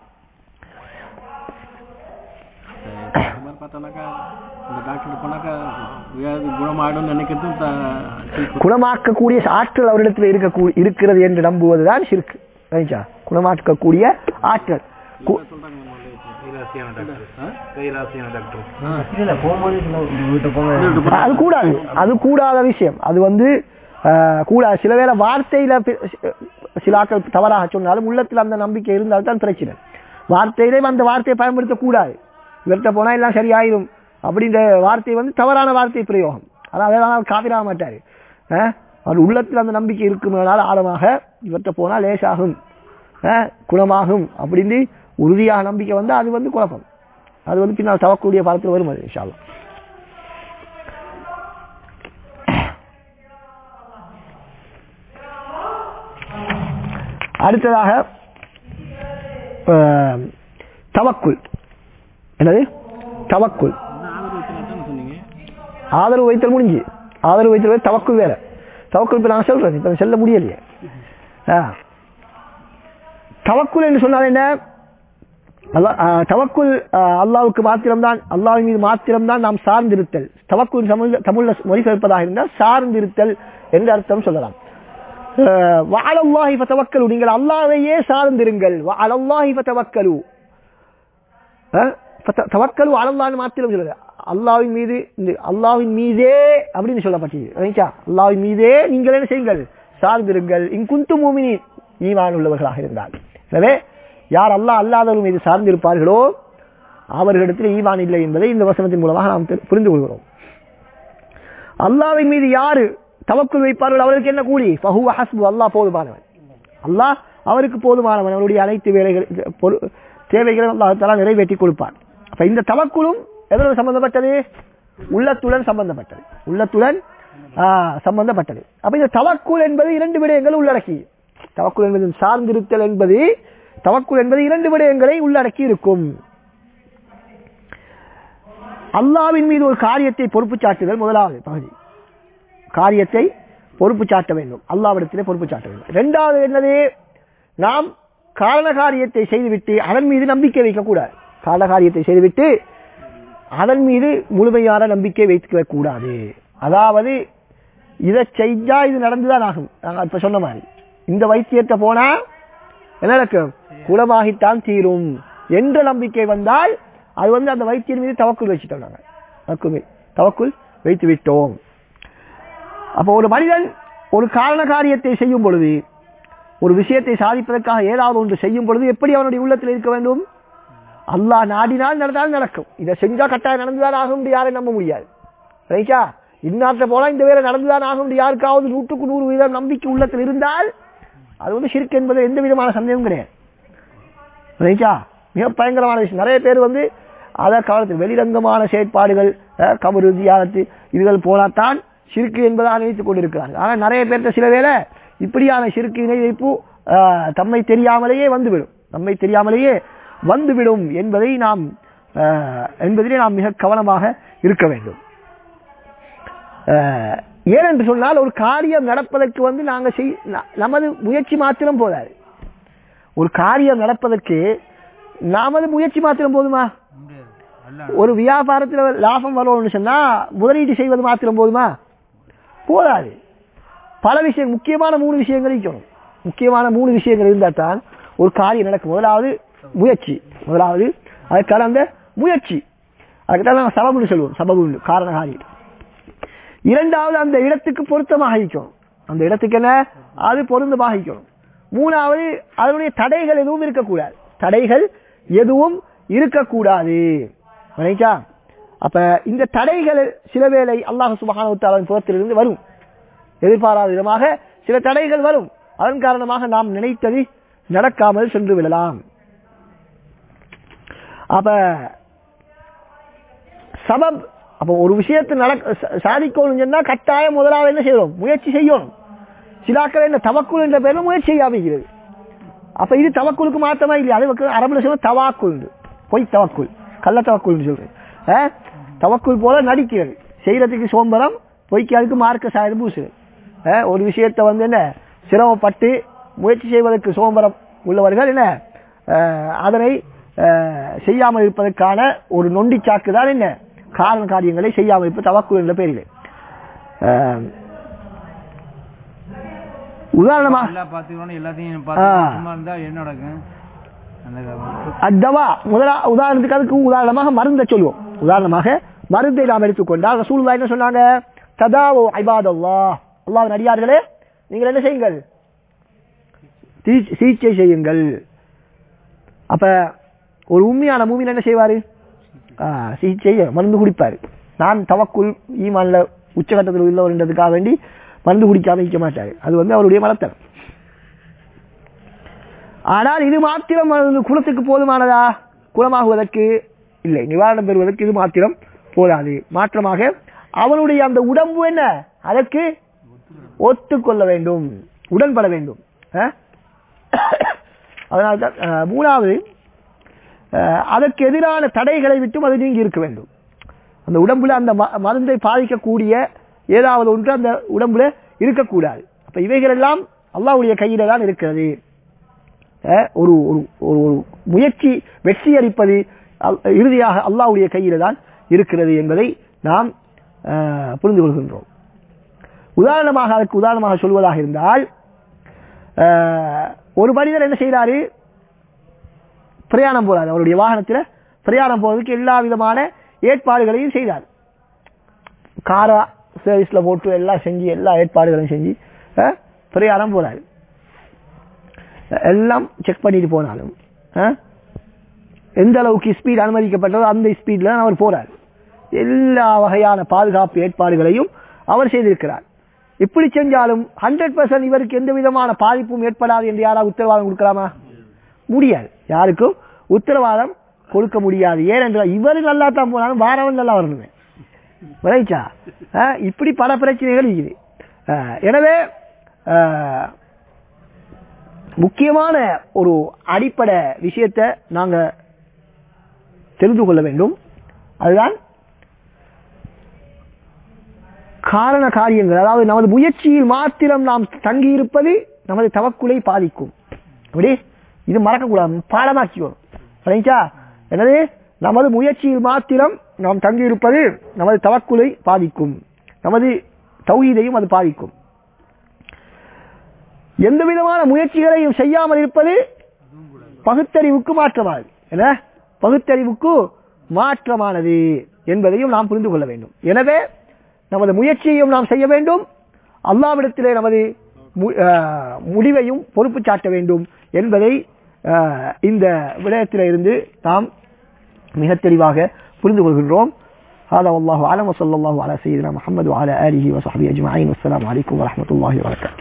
இந்த மாதிரி பார்த்தானாக்கா இந்த டாக்டர் போனாக்கா வியாதி குணமாயிடும்னு நினைக்கிறதும் த- குணமாக்கக்கூடிய ஆற்றல் அவரிடத்தில் இருக்க இருக்கிறது என்று நம்புவதுதான் சிறுக்கு ரைட்டா குணமாக்கக்கூடிய ஆற்றல் கு- சொல்றாங்க நம்மளே. கைராசியான டாக்டர் கைராசியான டாக்டர் இல்ல போகும்போது வீட்டை போங்க அது கூடாது அது கூடாத விஷயம் அது வந்து ஆஹ், கூடாது சில வேளை வார்த்தையில பி- சில ஆட்கள் தவறாக சொன்னாலும் உள்ளத்தில் அந்த நம்பிக்கை இருந்தால்தான் பிரச்சனை வார்த்தையிலே அந்த வார்த்தையை பயன்படுத்த கூடாது இவர்கிட்ட போனா எல்லாம் சரியாயிரும் அப்படின்ற வார்த்தை வந்து தவறான வார்த்தை பிரயோகம் அதாவது அவர் காப்பிராக மாட்டாரு ஆஹ், அவர் உள்ளத்தில் அந்த நம்பிக்கை இருக்குமானால் ஆழமாக இவர்கிட்ட போனா லேசாகும் ஆஹ், குணமாகும் அப்படின்னு உறுதியாக நம்பிக்கை வந்தா அது வந்து குழப்பம் அது வந்து பின்னால் தவக்கூடிய பாடத்தில் வரும் அது இன்ஷா அல்லாஹ். அடுத்ததாக ஆஹ், தவக்குல் என்னது தவக்குல் என்ன ஆதரவு வச்சுனா சொன்னீங்க ஆதரவு வைத்தல் முடிஞ்சு ஆதரவு வைத்தல் வேற, தவக்குல் வேற தவக்குல் இப்ப நான் சொல்றேன் இப்ப செல்ல முடியலையே ஆ. தவக்குல் என்று சொன்னால் என்ன அல்லாஹ், ஆ, தவக்குல் ஆ, அல்லாஹ்வுக்கு மாத்திரம்தான் அல்லாஹ்வின் மீது மாத்திரம்தான் நாம் சார்ந்திருத்தல் தவக்குல் தமிழ் தமிழ்ல மொழிபெயர்ப்பதாக இருந்தால் சார்ந்திருத்தல் என்று அர்த்தம் சொல்லலாம் வாழல்லாஹி ஃபதவக்கலு நீங்கள் அல்லாஹ்வையே சார்ந்திருங்கள் வாழல்லாஹி ஃபதவக்கலு தவக்கலு அலல்லான்னு மாத்திரம் சொல்லுது அல்லாஹ்வின் மீது இந்த அல்லாஹ்வின் மீதே அப்படின்னு சொல்லப்பட்டது ரைட்டா அல்லாஹ்வின் மீதே நீங்கள் என்ன செய்யுங்கள் சார்ந்திருங்கள் இங்குந்து மூமினி ஈமான் உள்ளவர்களாக இருந்தால் எனவே யார் அல்லாஹ் அல்லாதவர் மீது சார்ந்திருப்பார்களோ அவர்களிடத்தில் ஈமான் இல்லை என்பதை இந்த வசனத்தின் மூலமாக நாம் தெரி- புரிந்து கொள்கிறோம் அல்லாஹ்வின் மீது யாரு தவக்குள் வைப்பார்கள் அவருக்கு என்ன கூலி ஃபஹுவ ஹஸ்பு அல்லாஹ் போதுமானவன் அல்லாஹ் அவருக்கு போதுமானவன் அவருடைய அனைத்து வேலைகள் பொரு- தேவைகளும் அல்லாஹ் தலா நிறைவேற்றி கொடுப்பான் அப்ப இந்த தவக்குளும் எதோடு சம்பந்தப்பட்டது உள்ளத்துடன் சம்பந்தப்பட்டது உள்ளத்துடன் ஆ, சம்பந்தப்பட்டது அப்ப இந்த தவக்குள் என்பது இரண்டு விடயங்கள் உள்ளடக்கி தவக்குள் என்பது சார்ந்திருத்தல் என்பது தவக்குள் என்பது இரண்டு விடயங்களை உள்ளடக்கி இருக்கும் அல்லாவின் மீது ஒரு காரியத்தை பொறுப்பு சாட்டுதல் முதலாவது பகுதி காரியத்தை பொறுப்பு சாட்ட வேண்டும் அல்லாவிடத்திலே பொறுப்பு சாட்ட வேண்டும் இரண்டாவது என்னது நாம் காரண காரியத்தை செய்துவிட்டு அதன் மீது நம்பிக்கை வைக்கக்கூடாது காரண காரியத்தை செய்துவிட்டு அதன் மீது முழுமையான நம்பிக்கை வைத்துக்க கூடாது அதாவது இதை செஞ்சா இது நடந்துதான் ஆகும் நாங்க இப்ப சொன்ன மாதிரி இந்த வைத்தியத்தை போனா என்ன நடக்கும் குணமாகித்தான் தீரும் என்ற நம்பிக்கை வந்தால் அது வந்து அந்த வைத்தியர் மீது தவக்குள் வச்சுட்டோம் நாங்க தவக்குள் வை- தவக்குள் வைத்து விட்டோம் அப்போ ஒரு மனிதன் ஒரு காரண காரியத்தை செய்யும் பொழுது ஒரு விஷயத்தை சாதிப்பதற்காக ஏதாவது ஒன்று செய்யும் பொழுது எப்படி அவனுடைய உள்ளத்தில் இருக்க வேண்டும் அல்லாஹ் நாடினால் நடந்தால் நடக்கும் இதை செஞ்சா கட்டாயம் நடந்துதான் ஆகும் என்று யாரை நம்ப முடியாது ரைட்டா இந்நாட்டில் போல இந்த வேலை நடந்துதான் ஆகும் என்று யாருக்காவது நூற்றுக்கு நூறு வீதம் நம்பிக்கை உள்ளத்தில் இருந்தால் அது வந்து சிறுக்கு என்பது எந்த விதமான சந்தேகம் கிடையாது ரைட்டா மிக பயங்கரமான விஷயம் நிறைய பேர் வந்து அத காலத்தில் வெளிரங்கமான செயற்பாடுகள் அஹ், கபரு தியாகத்து இதுகள் போனாத்தான் சிறுக்கு என்பதாக நினைத்துக் கொண்டிருக்கிறார்கள் ஆனால் நிறைய பேர்த்த சில வேளை இப்படியான சிறுக்கு இணை வைப்பு அஹ், தம்மை தெரியாமலேயே வந்துவிடும் நம்மை தெரியாமலேயே வந்துவிடும் என்பதை நாம் அஹ், என்பதிலே நாம் மிக கவனமாக இருக்க வேண்டும் அஹ், ஏனென்று சொன்னால் ஒரு காரியம் நடப்பதற்கு வந்து நாங்க செய் ந- நமது முயற்சி மாத்திரம் போதாது ஒரு காரியம் நடப்பதற்கு நாமது முயற்சி மாத்திரம் போதுமா ஒரு வியாபாரத்துல லாபம் வரணும்னு சொன்னா முதலீடு செய்வது மாத்திரம் போதுமா போதாது பல விஷயம் முக்கியமான மூணு விஷயங்கள் இருக்கணும் முக்கியமான மூணு விஷயங்கள் இருந்தால் தான் ஒரு காரியம் நடக்கும் முதலாவது முயற்சி முதலாவது அதுக்கான அந்த முயற்சி அதுக்கு நாங்கள் சபபுன்னு சொல்லுவோம் சபபுன்னு காரண காரியம் இரண்டாவது அந்த இடத்துக்கு பொருத்தமாக இருக்கணும் அந்த இடத்துக்கு என்ன அது பொருந்தமாக இருக்கணும் மூணாவது அதனுடைய தடைகள் எதுவும் இருக்கக்கூடாது தடைகள் எதுவும் இருக்கக்கூடாது ரைட்டா அப்ப இந்த தடைகள் சில வேளை அல்லாஹ் சுபஹானுத்தாலின் புறத்திலிருந்து வரும் எதிர்பாராத விதமாக சில தடைகள் வரும் அதன் காரணமாக நாம் நினைத்தது நடக்காமல் சென்று விடலாம் அப்ப சபப் அப்ப ஒரு விஷயத்தை நடக்க ச- சாதிக்கணும் சொன்னா கட்டாயம் முதலாவது என்ன செய்யணும் முயற்சி செய்யணும் சிலாக்கள் என்ன தவக்குள் என்ற பேர்ல முயற்சி செய்யாமைகிறது அப்ப இது தவக்குளுக்கு மாத்தமா இல்லையா அது வந்து அரபுல சொல்ல தவாக்குள் பொய் தவக்குள் கள்ள தவக்குள் சொல்றேன் ஆ? தவக்குள் போல நடிக்கிறது செய்யறதுக்கு சோம்பரம் பொய்க்கு அதுக்கு மார்க்க சாயுது பூசுது ஆ? ஒரு விஷயத்தை வந்து என்ன சிரமப்பட்டு முயற்சி செய்வதற்கு சோம்பரம் உள்ளவர்கள் என்ன ஆ, அதனை ஆ, செய்யாமல் இருப்பதற்கான ஒரு நொண்டி சாக்கு தான் என்ன காரண காரியங்களை செய்யாமல் இருப்பது தவக்குள் என்ற பெயரில் ஆ, உதாரணமா எல்லாம் பாத்துக்கணும் எல்லாத்தையும் ஆ. பார்த்து சும்மா இருந்தா என்ன நடக்கும் அந்த காலம். அத்தவா முதலா உதாரணத்துக்கு அதுக்கு உதாரணமாக மருந்தை சொல்லுவோம் உதாரணமாக மருந்தை நாம் எடுத்துக்கொண்டால் ரசூலுல்லாஹ் என்ன சொன்னாங்க ததாவோ ஐபாதல்லாஹ் அல்லாஹ் அடியார்களே நீங்கள் என்ன செய்யுங்கள் தீ- சிகிச்சை செய்யுங்கள் அப்ப ஒரு உண்மையான மூமின் என்ன செய்வாரு ஆ, சிகிச்சை மருந்து குடிப்பாரு நான் தவக்குள் ஈமான்ல உச்சகட்டத்தில் உள்ளவர்ன்றதுக்காக வேண்டி மருந்து குடிக்காம இருக்க மாட்டாரு அது வந்து அவருடைய மலத்தனம் ஆனால் இது மாத்திரம் அது குலத்துக்கு போதுமானதா குலமாகுவதற்கு இல்லை நிவாரணம் பெறுவதற்கு இது மாத்திரம் போதாது மாற்றமாக அவனுடைய அந்த உடம்பு என்ன அதற்கு ஒத்துக்கொள்ள வேண்டும் உடன்பட வேண்டும் அஹ்? அதனால்தான் அஹ், மூணாவது அஹ், அதற்கு எதிரான தடைகளை விட்டும் அது நீங்கி இருக்க வேண்டும் அந்த உடம்புல அந்த ம- மருந்தை பாதிக்கக்கூடிய ஏதாவது ஒன்று அந்த உடம்புல இருக்கக்கூடாது அப்ப இவைகள் எல்லாம் அல்லாஹ்வுடைய கையில தான் இருக்கிறது அஹ், ஒரு ஒரு ஒரு ஒரு முயற்சி வெற்றி அளிப்பது அல்- இறுதியாக அல்லாஹ்வுடைய கையில தான் இருக்கிறது என்பதை நாம் அஹ், புரிந்து கொள்கின்றோம் உதாரணமாக அதற்கு உதாரணமாக சொல்வதாக இருந்தால் அஹ், ஒரு மனிதர் என்ன செய்கிறாரு பிரயாணம் போறாரு அவருடைய வாகனத்தில் பிரயாணம் போறதுக்கு எல்லா விதமான ஏற்பாடுகளையும் செய்தார் காரா சர்வீஸ்ல போட்டு எல்லாம் செஞ்சு எல்லா ஏற்பாடுகளையும் செஞ்சு அஹ், பிரயாணம் போறாரு எல்லாம் செக் பண்ணிட்டு போனாலும் அஹ், எந்த அளவுக்கு ஸ்பீட் அனுமதிக்கப்பட்டதோ அந்த ஸ்பீட்ல தான் அவர் போறார் எல்லா வகையான பாதுகாப்பு ஏற்பாடுகளையும் அவர் செய்திருக்கிறார் இப்படி செஞ்சாலும் ஹண்ட்ரட் பர்சன்ட் இவருக்கு எந்த விதமான பாதிப்பும் ஏற்படாது என்று யாராவது உத்தரவாதம் கொடுக்கலாமா முடியாது யாருக்கும் உத்தரவாதம் கொடுக்க முடியாது ஏனென்றால் இவர் நல்லா தான் போனாலும் வாரவன் நல்லா வரணுமே விளைச்சா இப்படி பல பிரச்சனைகள் இருக்குது அஹ், எனவே அஹ், முக்கியமான ஒரு அடிப்படை விஷயத்தை நாங்க தெரிந்து கொள்ள வேண்டும் அதுதான் காரண காரியங்கள் அதாவது நமது முயற்சியில் மாத்திரம் நாம் தங்கியிருப்பது நமது தவக்குலை பாதிக்கும் அப்படி இது மறக்கக்கூடாது பாடமாக்கிக்கணும் சரிங்களா எனவே நமது முயற்சியில் மாத்திரம் நாம் தங்கியிருப்பது நமது தவக்குலை பாதிக்கும் நமது தௌஹீதையும் அது பாதிக்கும் எந்த விதமான முயற்சிகளையும் செய்யாமல் இருப்பது பகுத்தறிவுக்கு மாற்றமானது என்ன பகுத்தறிவுக்கு மாற்றமானது என்பதையும் நாம் புரிந்து கொள்ள வேண்டும் எனவே நமது முயற்சியையும் நாம் செய்ய வேண்டும் அல்லாவிடத்திலே நமது மு- அஹ், முடிவையும் பொறுப்பு சாட்ட வேண்டும் என்பதை அஹ், இந்த விடயத்திலே இருந்து நாம் மிக தெளிவாக புரிந்து கொள்கின்றோம் هذا والله أعلم وصلى الله على سيدنا محمد وعلى آله وصحبه أجمعين والسلام عليكم ورحمة الله وبركاته